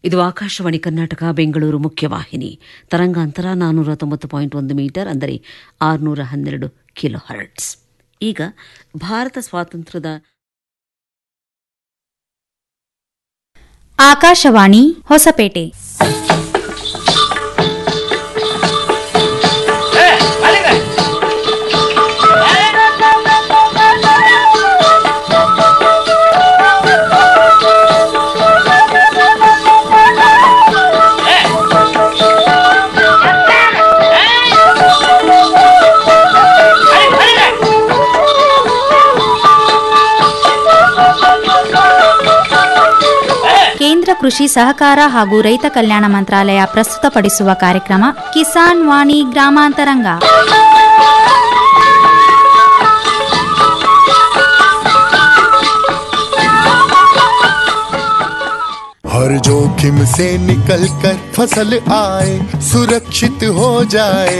ಇದು ಆಕಾಶವಾಣಿ ಕರ್ನಾಟಕ ಬೆಂಗಳೂರು ಮುಖ್ಯವಾಹಿನಿ ತರಂಗಾಂತರ ನಾನ್ನೂರ ತೊಂಬತ್ತು ಪಾಯಿಂಟ್ ಒಂದು ಮೀಟರ್ ಅಂದರೆ ಆರುನೂರ ಹನ್ನೆರಡು ಕಿಲೋ ಹರ್ಟ್ಸ್ ಈಗ ಭಾರತ ಸ್ವಾತಂತ್ರ್ಯದ ಆಕಾಶವಾಣಿ ಹೊಸಪೇಟೆ ಕೇಂದ್ರ ಕೃಷಿ ಸಹಕಾರ ಹಾಗೂ ರೈತ ಕಲ್ಯಾಣ ಮಂತ್ರಾಲಯ ಪ್ರಸ್ತುತಪಡಿಸುವ ಕಾರ್ಯಕ್ರಮ ಕಿಸಾನ್ ವಾಣಿ ಗ್ರಾಮಾಂತರಂಗ हर जोखिम से निकल कर फसल आए सुरक्षित हो जाए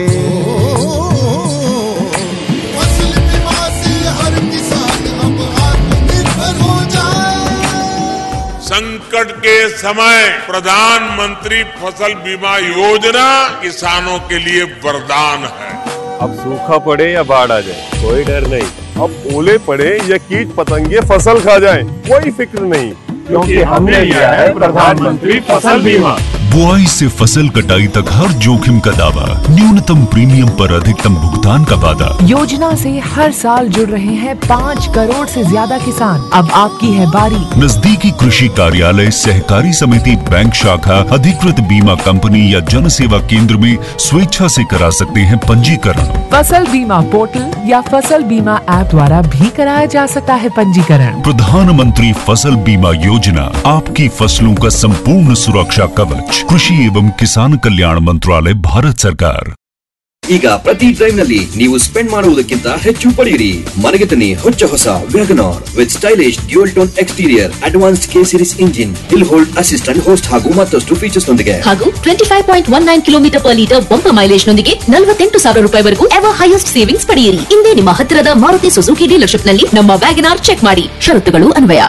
फसल बीमा से हर किसान अब आत्मनिर्भर हो जाए संकट के समय प्रधानमंत्री फसल बीमा योजना किसानों के लिए वरदान है अब सूखा पड़े या बाढ़ आ जाए कोई डर नहीं अब ओले पड़े या कीट पतंगे फसल खा जाए कोई फिक्र नहीं क्योंकि हमने लिया है प्रधानमंत्री फसल बीमा बुआई से फसल कटाई तक हर जोखिम का दावा न्यूनतम प्रीमियम पर अधिकतम भुगतान का वादा योजना से हर साल जुड़ रहे हैं पाँच करोड़ से ज्यादा किसान अब आपकी है बारी नजदीकी कृषि कार्यालय सहकारी समिति बैंक शाखा अधिकृत बीमा कंपनी या जन सेवा केंद्र में स्वेच्छा से करा सकते हैं पंजीकरण फसल बीमा पोर्टल या फसल बीमा ऐप द्वारा भी कराया जा सकता है पंजीकरण प्रधानमंत्री फसल बीमा योजना आपकी फसलों का संपूर्ण सुरक्षा कवच कृषि एवं किसान कल्याण मंत्रालय भारत सरकार ಈಗ ಪ್ರತಿ ಡ್ರೈವ್ ನಲ್ಲಿ ನೀವು ಸ್ಪೆಂಡ್ ಮಾಡುವುದಕ್ಕಿಂತ ಹೆಚ್ಚು ಪಡೆಯಿರಿ ಮನೆಗೆ ತನ್ನಿ ಹೊಚ್ಚ ಹೊಸ Wagon R with stylish dual tone exterior advance K series engine hill hold assistant host ಹಾಗೂ ಮತ್ತಷ್ಟು ಫೀಚರ್ಸ್ ನೊಂದಿಗೆ ಹಾಗೂ twenty five point one nine kilometre per litre bumper mileage ನೊಂದಿಗೆ ನಲವತ್ತೆಂಟು ಸಾವಿರ ರೂಪಾಯಿವರೆಗೂ ಎವರ್ ಹೈಯೆಸ್ಟ್ ಸೇವಿಂಗ್ಸ್ ಪಡೆಯಿರಿ ಇಂದೇ ನಿಮ್ಮ ಹತ್ತಿರದ ಮಾರುತಿ ಸುಜುಕಿ ಡೀಲರ್ಶಿಪ್ ನಲ್ಲಿ ನಮ್ಮ ವ್ಯಾಗನಾರ್ ಚೆಕ್ ಮಾಡಿ ಷರತ್ತುಗಳು ಅನ್ವಯ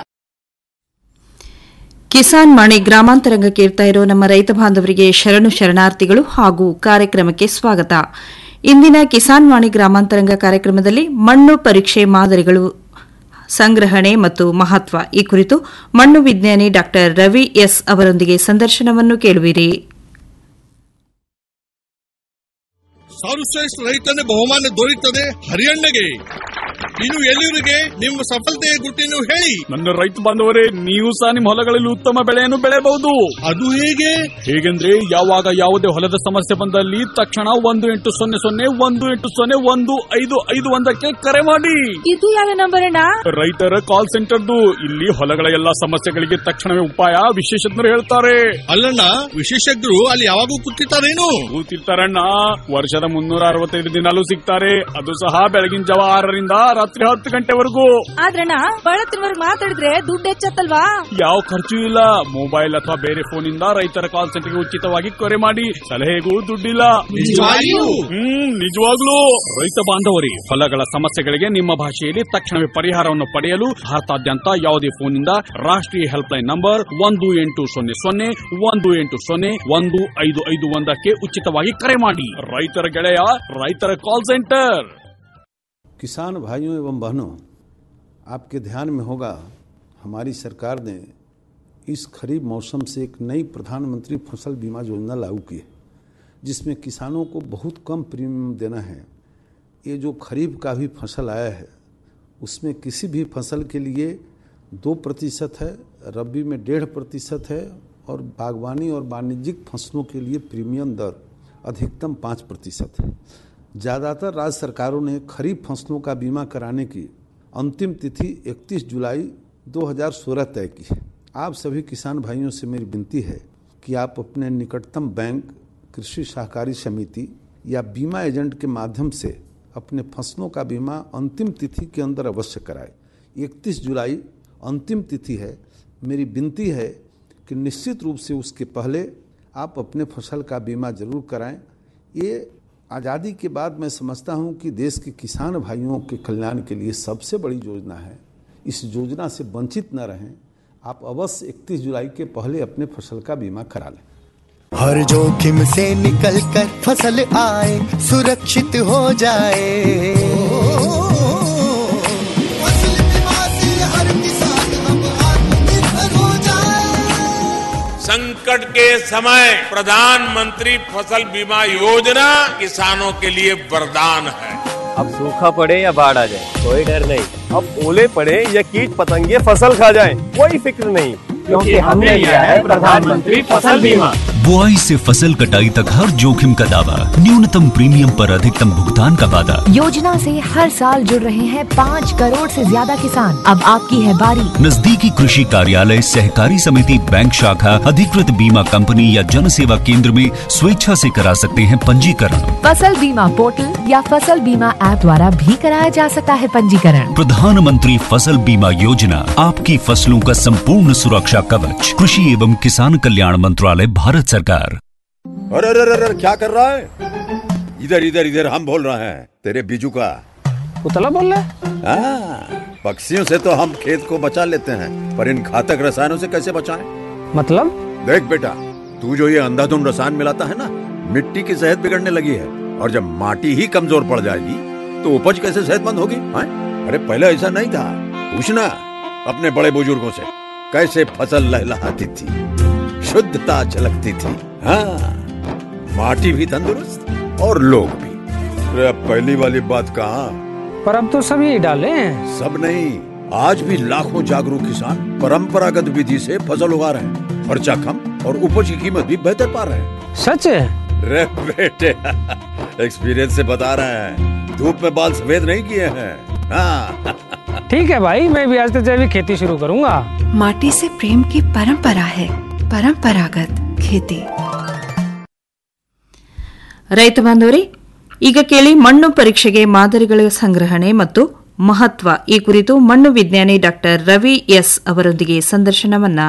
ಕಿಸಾನ್ ವಾಣಿ ಗ್ರಾಮಾಂತರಂಗ ಕೇಳ್ತಾ ಇರೋ ನಮ್ಮ ರೈತ ಬಾಂಧವರಿಗೆ ಶರಣು ಶರಣಾರ್ಥಿಗಳು ಹಾಗೂ ಕಾರ್ಯಕ್ರಮಕ್ಕೆ ಸ್ವಾಗತ ಇಂದಿನ ಕಿಸಾನ್ ವಾಣಿ ಗ್ರಾಮಾಂತರಂಗ ಕಾರ್ಯಕ್ರಮದಲ್ಲಿ ಮಣ್ಣು ಪರೀಕ್ಷೆ ಮಾದರಿಗಳು ಸಂಗ್ರಹಣೆ ಮತ್ತು ಮಹತ್ವ ಈ ಕುರಿತು ಮಣ್ಣು ವಿಜ್ಞಾನಿ ಡಾ ರವಿ ಎಸ್ ಅವರೊಂದಿಗೆ ಸಂದರ್ಶನವನ್ನು ಕೇಳುವಿರಿ ಸರ್ವಶ್ರೇಷ್ಠ ರೈತನ ಬಹುಮಾನ ದೊರೆಯುತ್ತದೆ ಹರಿಯಣ್ಣಗೆ ಇನ್ನು ಎಲ್ಲಿವರಿಗೆ ನಿಮ್ಮ ಸಫಲತೆಯ ಗುಟ್ಟಿನ ಹೇಳಿ ನನ್ನ ರೈತ ಬಾಂಧವರೇ ನೀವು ಸಹ ನಿಮ್ಮ ಹೊಲಗಳಲ್ಲಿ ಉತ್ತಮ ಬೆಳೆಯನ್ನು ಬೆಳೆಯಬಹುದು ಅದು ಹೇಗೆ ಹೇಗೆಂದ್ರೆ ಯಾವಾಗ ಯಾವುದೇ ಹೊಲದ ಸಮಸ್ಯೆ ಬಂದಲ್ಲಿ ತಕ್ಷಣ ಒಂದು ಎಂಟು ಸೊನ್ನೆ ಸೊನ್ನೆ ಒಂದು ಎಂಟು ಸೊನ್ನೆ ಒಂದು ಐದು ಐದು ಒಂದಕ್ಕೆ ಕರೆ ಮಾಡಿ ಇದು ಯಾವ ನಂಬರ್ ಅಣ್ಣ ರೈತರ ಕಾಲ್ ಸೆಂಟರ್ದು ಇಲ್ಲಿ ಹೊಲಗಳ ಎಲ್ಲಾ ಸಮಸ್ಯೆಗಳಿಗೆ ತಕ್ಷಣವೇ ಉಪಾಯ ವಿಶೇಷಜ್ಞರು ಹೇಳ್ತಾರೆ ಅಲ್ಲಣ್ಣ ವಿಶೇಷಜ್ಞರು ಅಲ್ಲಿ ಯಾವಾಗೂ ಕೂತಿರ್ತಾರೇನು ಕೂತಿರ್ತಾರಣ್ಣ ವರ್ಷದ ಮುನ್ನೂರ ಅರವತ್ತೈದು ದಿನಾಲೂ ಸಿಗ್ತಾರೆ ಅದು ಸಹ ಬೆಳಗಿನ ಜಾವ ಆರರಿಂದ ರಾತ್ರಿ ಹತ್ತು ಗಂಟೆವರೆಗೂ ಆದ್ರಣ್ಣ ಬಳತ್ತಿನವರೆಗೆ ಮಾತಾಡಿದ್ರೆ ದುಡ್ಡು ಹೆಚ್ಚತ್ತಲ್ವಾ ಯಾವ ಖರ್ಚು ಇಲ್ಲ ಮೊಬೈಲ್ ಅಥವಾ ಬೇರೆ ಫೋನ್ ಇಂದ ರೈತರ ಕಾಲ್ ಸೆಂಟರ್ಗೆ ಉಚಿತವಾಗಿ ಕರೆ ಮಾಡಿ ಸಲಹೆಗೂ ದುಡ್ಡಿಲ್ಲ ನಿಜವಾಗಿಯೂ? ಹ್ಮ್ ನಿಜವಾಗ್ಲೂ ರೈತ ಬಾಂಧವರಿ ಹೊಲಗಳ ಸಮಸ್ಯೆಗಳಿಗೆ ನಿಮ್ಮ ಭಾಷೆಯಲ್ಲಿ ತಕ್ಷಣವೇ ಪರಿಹಾರವನ್ನು ಪಡೆಯಲು ಭಾರತಾದ್ಯಂತ ಯಾವುದೇ ಫೋನ್ ಇಂದ ರಾಷ್ಟ್ರೀಯ ಹೆಲ್ಪ್ ಲೈನ್ ನಂಬರ್ ಒಂದು ಎಂಟು ಸೊನ್ನೆ ಸೊನ್ನೆ ಒಂದು ಎಂಟು ಸೊನ್ನೆ ಒಂದು ಐದು ಐದು ಒಂದಕ್ಕೆ ಉಚಿತವಾಗಿ ಕರೆ ಮಾಡಿ ರೈತರ ಗೆಳೆಯ ರೈತರ ಕಾಲ್ ಸೆಂಟರ್ किसान भाइयों एवं बहनों आपके ध्यान में होगा हमारी सरकार ने इस खरीफ मौसम से एक नई प्रधानमंत्री फसल बीमा योजना लागू की है जिसमें किसानों को बहुत कम प्रीमियम देना है ये जो खरीफ का भी फसल आया है उसमें किसी भी फसल के लिए दो प्रतिशत है रबी में डेढ़ प्रतिशत है और बागवानी और वाणिज्यिक फसलों के लिए प्रीमियम दर अधिकतम पाँच प्रतिशत है ज़्यादातर राज्य सरकारों ने खरीफ फसलों का बीमा कराने की अंतिम तिथि 31 जुलाई 2016 तय की है आप सभी किसान भाइयों से मेरी विनती है कि आप अपने निकटतम बैंक कृषि सहकारी समिति या बीमा एजेंट के माध्यम से अपने फसलों का बीमा अंतिम तिथि के अंदर अवश्य कराएं 31 जुलाई अंतिम तिथि है मेरी विनती है कि निश्चित रूप से उसके पहले आप अपने फसल का बीमा जरूर कराएं ये आज़ादी के बाद मैं समझता हूँ कि देश के किसान भाइयों के कल्याण के लिए सबसे बड़ी योजना है इस योजना से वंचित न रहें आप अवश्य 31 जुलाई के पहले अपने फसल का बीमा करा लें हर जोखिम से निकल कर फसल आए सुरक्षित हो जाए फसल बीमा से हर किसान अब आत्मनिर्भर हो जाए संकट के समय प्रधानमंत्री फसल बीमा योजना किसानों के लिए वरदान है अब सूखा पड़े या बाढ़ आ जाए कोई डर नहीं अब ओले पड़े या कीट पतंगे फसल खा जाए कोई फिक्र नहीं क्योंकि हमने लिया है प्रधानमंत्री फसल बीमा बुआई से फसल कटाई तक हर जोखिम का दावा न्यूनतम प्रीमियम पर अधिकतम भुगतान का वादा योजना से हर साल जुड़ रहे हैं पाँच करोड़ से ज्यादा किसान अब आपकी है बारी नजदीकी कृषि कार्यालय सहकारी समिति बैंक शाखा अधिकृत बीमा कंपनी या जन सेवा केंद्र में स्वेच्छा से करा सकते हैं पंजीकरण फसल बीमा पोर्टल या फसल बीमा ऐप द्वारा भी कराया जा सकता है पंजीकरण प्रधानमंत्री फसल बीमा योजना आपकी फसलों का संपूर्ण सुरक्षा कवच कृषि एवं किसान कल्याण मंत्रालय भारत सरकार अरे अरे अरे अरे, क्या कर रहा है इधर इधर इधर हम बोल रहे हैं तेरे बीजू का पुतला बोल रहा है हाँ, पक्षियों से तो हम खेत को बचा लेते हैं पर इन घातक रसायनों से कैसे बचाएं? मतलब देख बेटा तू जो ये अंधाधुंध रसायन मिलाता है ना मिट्टी की सेहत बिगड़ने लगी है और जब माटी ही कमजोर पड़ जाएगी तो उपज कैसे सेहतमंद होगी हाँ? अरे पहले ऐसा नहीं था पूछना अपने बड़े बुजुर्गों से कैसे फसल लहलहाती थी शुद्धता झलकती थी हाँ माटी भी तंदुरुस्त और लोग भी अरे अब पहली वाली बात कहाँ पर अब तो सभी डाले हैं सब नहीं आज भी लाखों जागरूक किसान परंपरागत विधि से फसल उगा रहे हैं खर्चा कम और उपज की कीमत भी बेहतर पा रहे हैं सच है रे बेटे एक्सपीरियंस से बता रहे हैं धूप में बाल सफेद नहीं किए हैं हाँ ठीक है भाई मैं भी आज से जैविक खेती शुरू करूंगा माटी से प्रेम की परंपरा है परंपरागत खेती ರೈತ ಬಾಂಧವರೇ ಈಗ ಕೇಳಿ ಮಣ್ಣು ಪರೀಕ್ಷೆಗೆ ಮಾದರಿಗಳ ಸಂಗ್ರಹಣೆ ಮತ್ತು ಮಹತ್ವ ಈ ಕುರಿತು ಮಣ್ಣು ವಿಜ್ಞಾನಿ ಡಾಕ್ಟರ್ ರವಿ ಎಸ್ ಅವರೊಂದಿಗೆ ಸಂದರ್ಶನವನ್ನ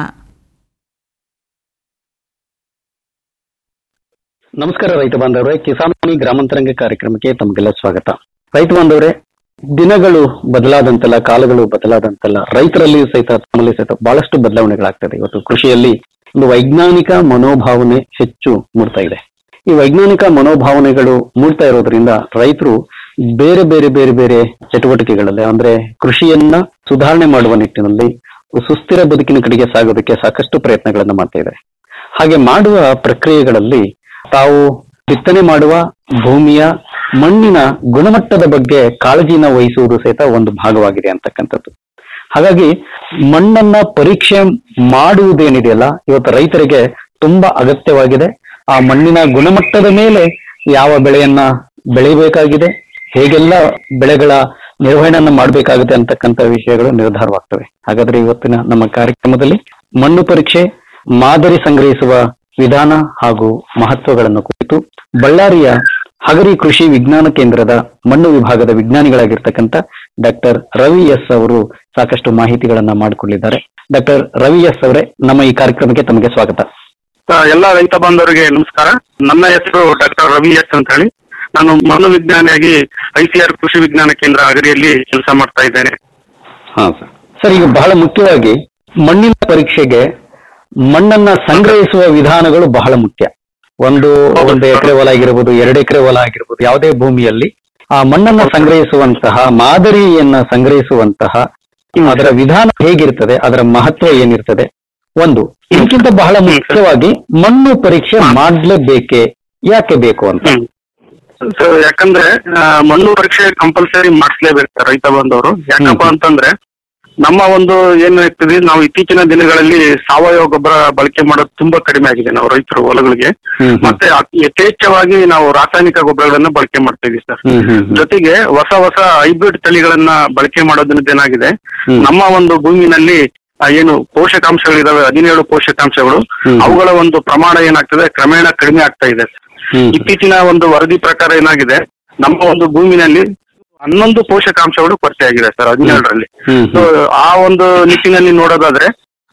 ನಮಸ್ಕಾರ ರೈತ ಬಾಂಧವರೇ ಕಿಸಾನಿ ಗ್ರಾಮಾಂತರಂಗ ಕಾರ್ಯಕ್ರಮಕ್ಕೆ ತಮಗೆಲ್ಲ ಸ್ವಾಗತ ರೈತ ಬಾಂಧವರೇ ದಿನಗಳು ಬದಲಾದಂತೆಲ್ಲ ಕಾಲಗಳು ಬದಲಾದಂತೆಲ್ಲ ರೈತರಲ್ಲಿ ಸಹಿತ ತಮ್ಮಲ್ಲಿ ಸಹಿತ ಬಹಳಷ್ಟು ಬದಲಾವಣೆಗಳಾಗ್ತದೆ ಇವತ್ತು ಕೃಷಿಯಲ್ಲಿ ಒಂದು ವೈಜ್ಞಾನಿಕ ಮನೋಭಾವನೆ ಹೆಚ್ಚು ಮೂಡ್ತಾ ಇದೆ ಈ ವೈಜ್ಞಾನಿಕ ಮನೋಭಾವನೆಗಳು ಮೂಡ್ತಾ ಇರೋದ್ರಿಂದ ರೈತರು ಬೇರೆ ಬೇರೆ ಬೇರೆ ಬೇರೆ ಚಟುವಟಿಕೆಗಳಲ್ಲಿ ಅಂದ್ರೆ ಕೃಷಿಯನ್ನ ಸುಧಾರಣೆ ಮಾಡುವ ನಿಟ್ಟಿನಲ್ಲಿ ಸುಸ್ಥಿರ ಬದುಕಿನ ಕಡೆಗೆ ಸಾಗೋದಕ್ಕೆ ಸಾಕಷ್ಟು ಪ್ರಯತ್ನಗಳನ್ನ ಮಾಡ್ತಾ ಇದ್ದಾರೆ ಹಾಗೆ ಮಾಡುವ ಪ್ರಕ್ರಿಯೆಗಳಲ್ಲಿ ತಾವು ಬಿತ್ತನೆ ಮಾಡುವ ಭೂಮಿಯ ಮಣ್ಣಿನ ಗುಣಮಟ್ಟದ ಬಗ್ಗೆ ಕಾಳಜಿನ ವಹಿಸುವುದು ಸಹಿತ ಒಂದು ಭಾಗವಾಗಿದೆ ಅಂತಕ್ಕಂಥದ್ದು ಹಾಗಾಗಿ ಮಣ್ಣನ್ನ ಪರೀಕ್ಷೆ ಮಾಡುವುದೇನಿದೆಯಲ್ಲ ಇವತ್ತು ರೈತರಿಗೆ ತುಂಬಾ ಅಗತ್ಯವಾಗಿದೆ ಆ ಮಣ್ಣಿನ ಗುಣಮಟ್ಟದ ಮೇಲೆ ಯಾವ ಬೆಳೆಯನ್ನ ಬೆಳೆಯಬೇಕಾಗಿದೆ ಹೇಗೆಲ್ಲ ಬೆಳೆಗಳ ನಿರ್ವಹಣೆಯನ್ನ ಮಾಡಬೇಕಾಗುತ್ತೆ ಅಂತಕ್ಕಂಥ ವಿಷಯಗಳು ನಿರ್ಧಾರವಾಗ್ತವೆ ಹಾಗಾದ್ರೆ ಇವತ್ತಿನ ನಮ್ಮ ಕಾರ್ಯಕ್ರಮದಲ್ಲಿ ಮಣ್ಣು ಪರೀಕ್ಷೆ ಮಾದರಿ ಸಂಗ್ರಹಿಸುವ ವಿಧಾನ ಹಾಗೂ ಮಹತ್ವಗಳನ್ನು ಕುರಿತು ಬಳ್ಳಾರಿಯ ಹಗರಿ ಕೃಷಿ ವಿಜ್ಞಾನ ಕೇಂದ್ರದ ಮಣ್ಣು ವಿಭಾಗದ ವಿಜ್ಞಾನಿಗಳಾಗಿರ್ತಕ್ಕಂಥ ಡಾಕ್ಟರ್ ರವಿ ಎಸ್ ಅವರು ಸಾಕಷ್ಟು ಮಾಹಿತಿಗಳನ್ನ ಮಾಡಿಕೊಂಡಿದ್ದಾರೆ ಡಾಕ್ಟರ್ ರವಿ ಎಸ್ ಅವರೇ ನಮ್ಮ ಈ ಕಾರ್ಯಕ್ರಮಕ್ಕೆ ತಮಗೆ ಸ್ವಾಗತ ಎಲ್ಲ ರೈತ ಬಾಂಧವರಿಗೆ ನಮಸ್ಕಾರ ನನ್ನ ಹೆಸರು ಡಾಕ್ಟರ್ ರವಿ ಎಸ್ ಅಂತ ಹೇಳಿ ನಾನು ಮಣ್ಣು ವಿಜ್ಞಾನಿಯಾಗಿ ಐಸಿಆರ್ ಕೃಷಿ ವಿಜ್ಞಾನ ಕೇಂದ್ರ ಅಗರಿಯಲ್ಲಿ ಕೆಲಸ ಮಾಡ್ತಾ ಇದ್ದೇನೆ ಹಾ ಸರ್ ಸರ್ ಈಗ ಬಹಳ ಮುಖ್ಯವಾಗಿ ಮಣ್ಣಿನ ಪರೀಕ್ಷೆಗೆ ಮಣ್ಣನ್ನ ಸಂಗ್ರಹಿಸುವ ವಿಧಾನಗಳು ಬಹಳ ಮುಖ್ಯ ಒಂದು ಒಂದು ಎಕರೆ ಹೊಲ ಆಗಿರ್ಬೋದು ಎರಡು ಎಕರೆ ಹೊಲ ಆಗಿರ್ಬೋದು ಯಾವುದೇ ಭೂಮಿಯಲ್ಲಿ ಆ ಮಣ್ಣನ್ನ ಸಂಗ್ರಹಿಸುವಂತಹ ಮಾದರಿಯನ್ನ ಸಂಗ್ರಹಿಸುವಂತಹ ಅದರ ವಿಧಾನ ಹೇಗಿರ್ತದೆ ಅದರ ಮಹತ್ವ ಏನಿರ್ತದೆ ಒಂದು ಇದಕ್ಕಿಂತ ಬಹಳ ಮುಖ್ಯವಾಗಿ ಮಣ್ಣು ಪರೀಕ್ಷೆ ಮಾಡ್ಲೇಬೇಕೆ ಯಾಕೆ ಬೇಕು ಅಂತ ಸೊ ಯಾಕಂದ್ರೆ ಆ, ಮಣ್ಣು ಪರೀಕ್ಷೆ ಕಂಪಲ್ಸರಿ ಮಾಡಿಸ್ಲೇಬೇಕು ರೈತ ಬಂದವರು ಯಾಕಪ್ಪ ಅಂತಂದ್ರೆ ನಮ್ಮ ಒಂದು ಏನ್ ಆಗ್ತದೆ ನಾವು ಇತ್ತೀಚಿನ ದಿನಗಳಲ್ಲಿ ಸಾವಯವ ಗೊಬ್ಬರ ಬಳಕೆ ಮಾಡೋದು ತುಂಬಾ ಕಡಿಮೆ ಆಗಿದೆ ನಾವು ರೈತರು ಹೊಲಗಳಿಗೆ ಮತ್ತೆ ಅತಿ ಯಥೇಚ್ಛವಾಗಿ ನಾವು ರಾಸಾಯನಿಕ ಗೊಬ್ಬರಗಳನ್ನ ಬಳಕೆ ಮಾಡ್ತಾ ಇದೀವಿ ಸರ್ ಜೊತೆಗೆ ಹೊಸ ಹೊಸ ಹೈಬ್ರಿಡ್ ತಳಿಗಳನ್ನ ಬಳಕೆ ಮಾಡೋದ್ರಿಂದ ಏನಾಗಿದೆ ನಮ್ಮ ಒಂದು ಭೂಮಿನಲ್ಲಿ ಆ, ಏನು ಪೋಷಕಾಂಶಗಳಿದಾವೆ ಹದಿನೇಳು ಪೋಷಕಾಂಶಗಳು ಅವುಗಳ ಒಂದು ಪ್ರಮಾಣ ಏನಾಗ್ತದೆ ಕ್ರಮೇಣ ಕಡಿಮೆ ಆಗ್ತಾ ಇದೆ ಇತ್ತೀಚಿನ ಒಂದು ವರದಿ ಪ್ರಕಾರ ಏನಾಗಿದೆ ನಮ್ಮ ಒಂದು ಭೂಮಿನಲ್ಲಿ ಹನ್ನೊಂದು ಪೋಷಕಾಂಶಗಳು ಕೊರತೆ ಆಗಿದೆ ಸರ್ ಹದಿನೇಳರಲ್ಲಿ ಸೊ ಆ ಒಂದು ನಿಟ್ಟಿನಲ್ಲಿ ನೋಡೋದಾದ್ರೆ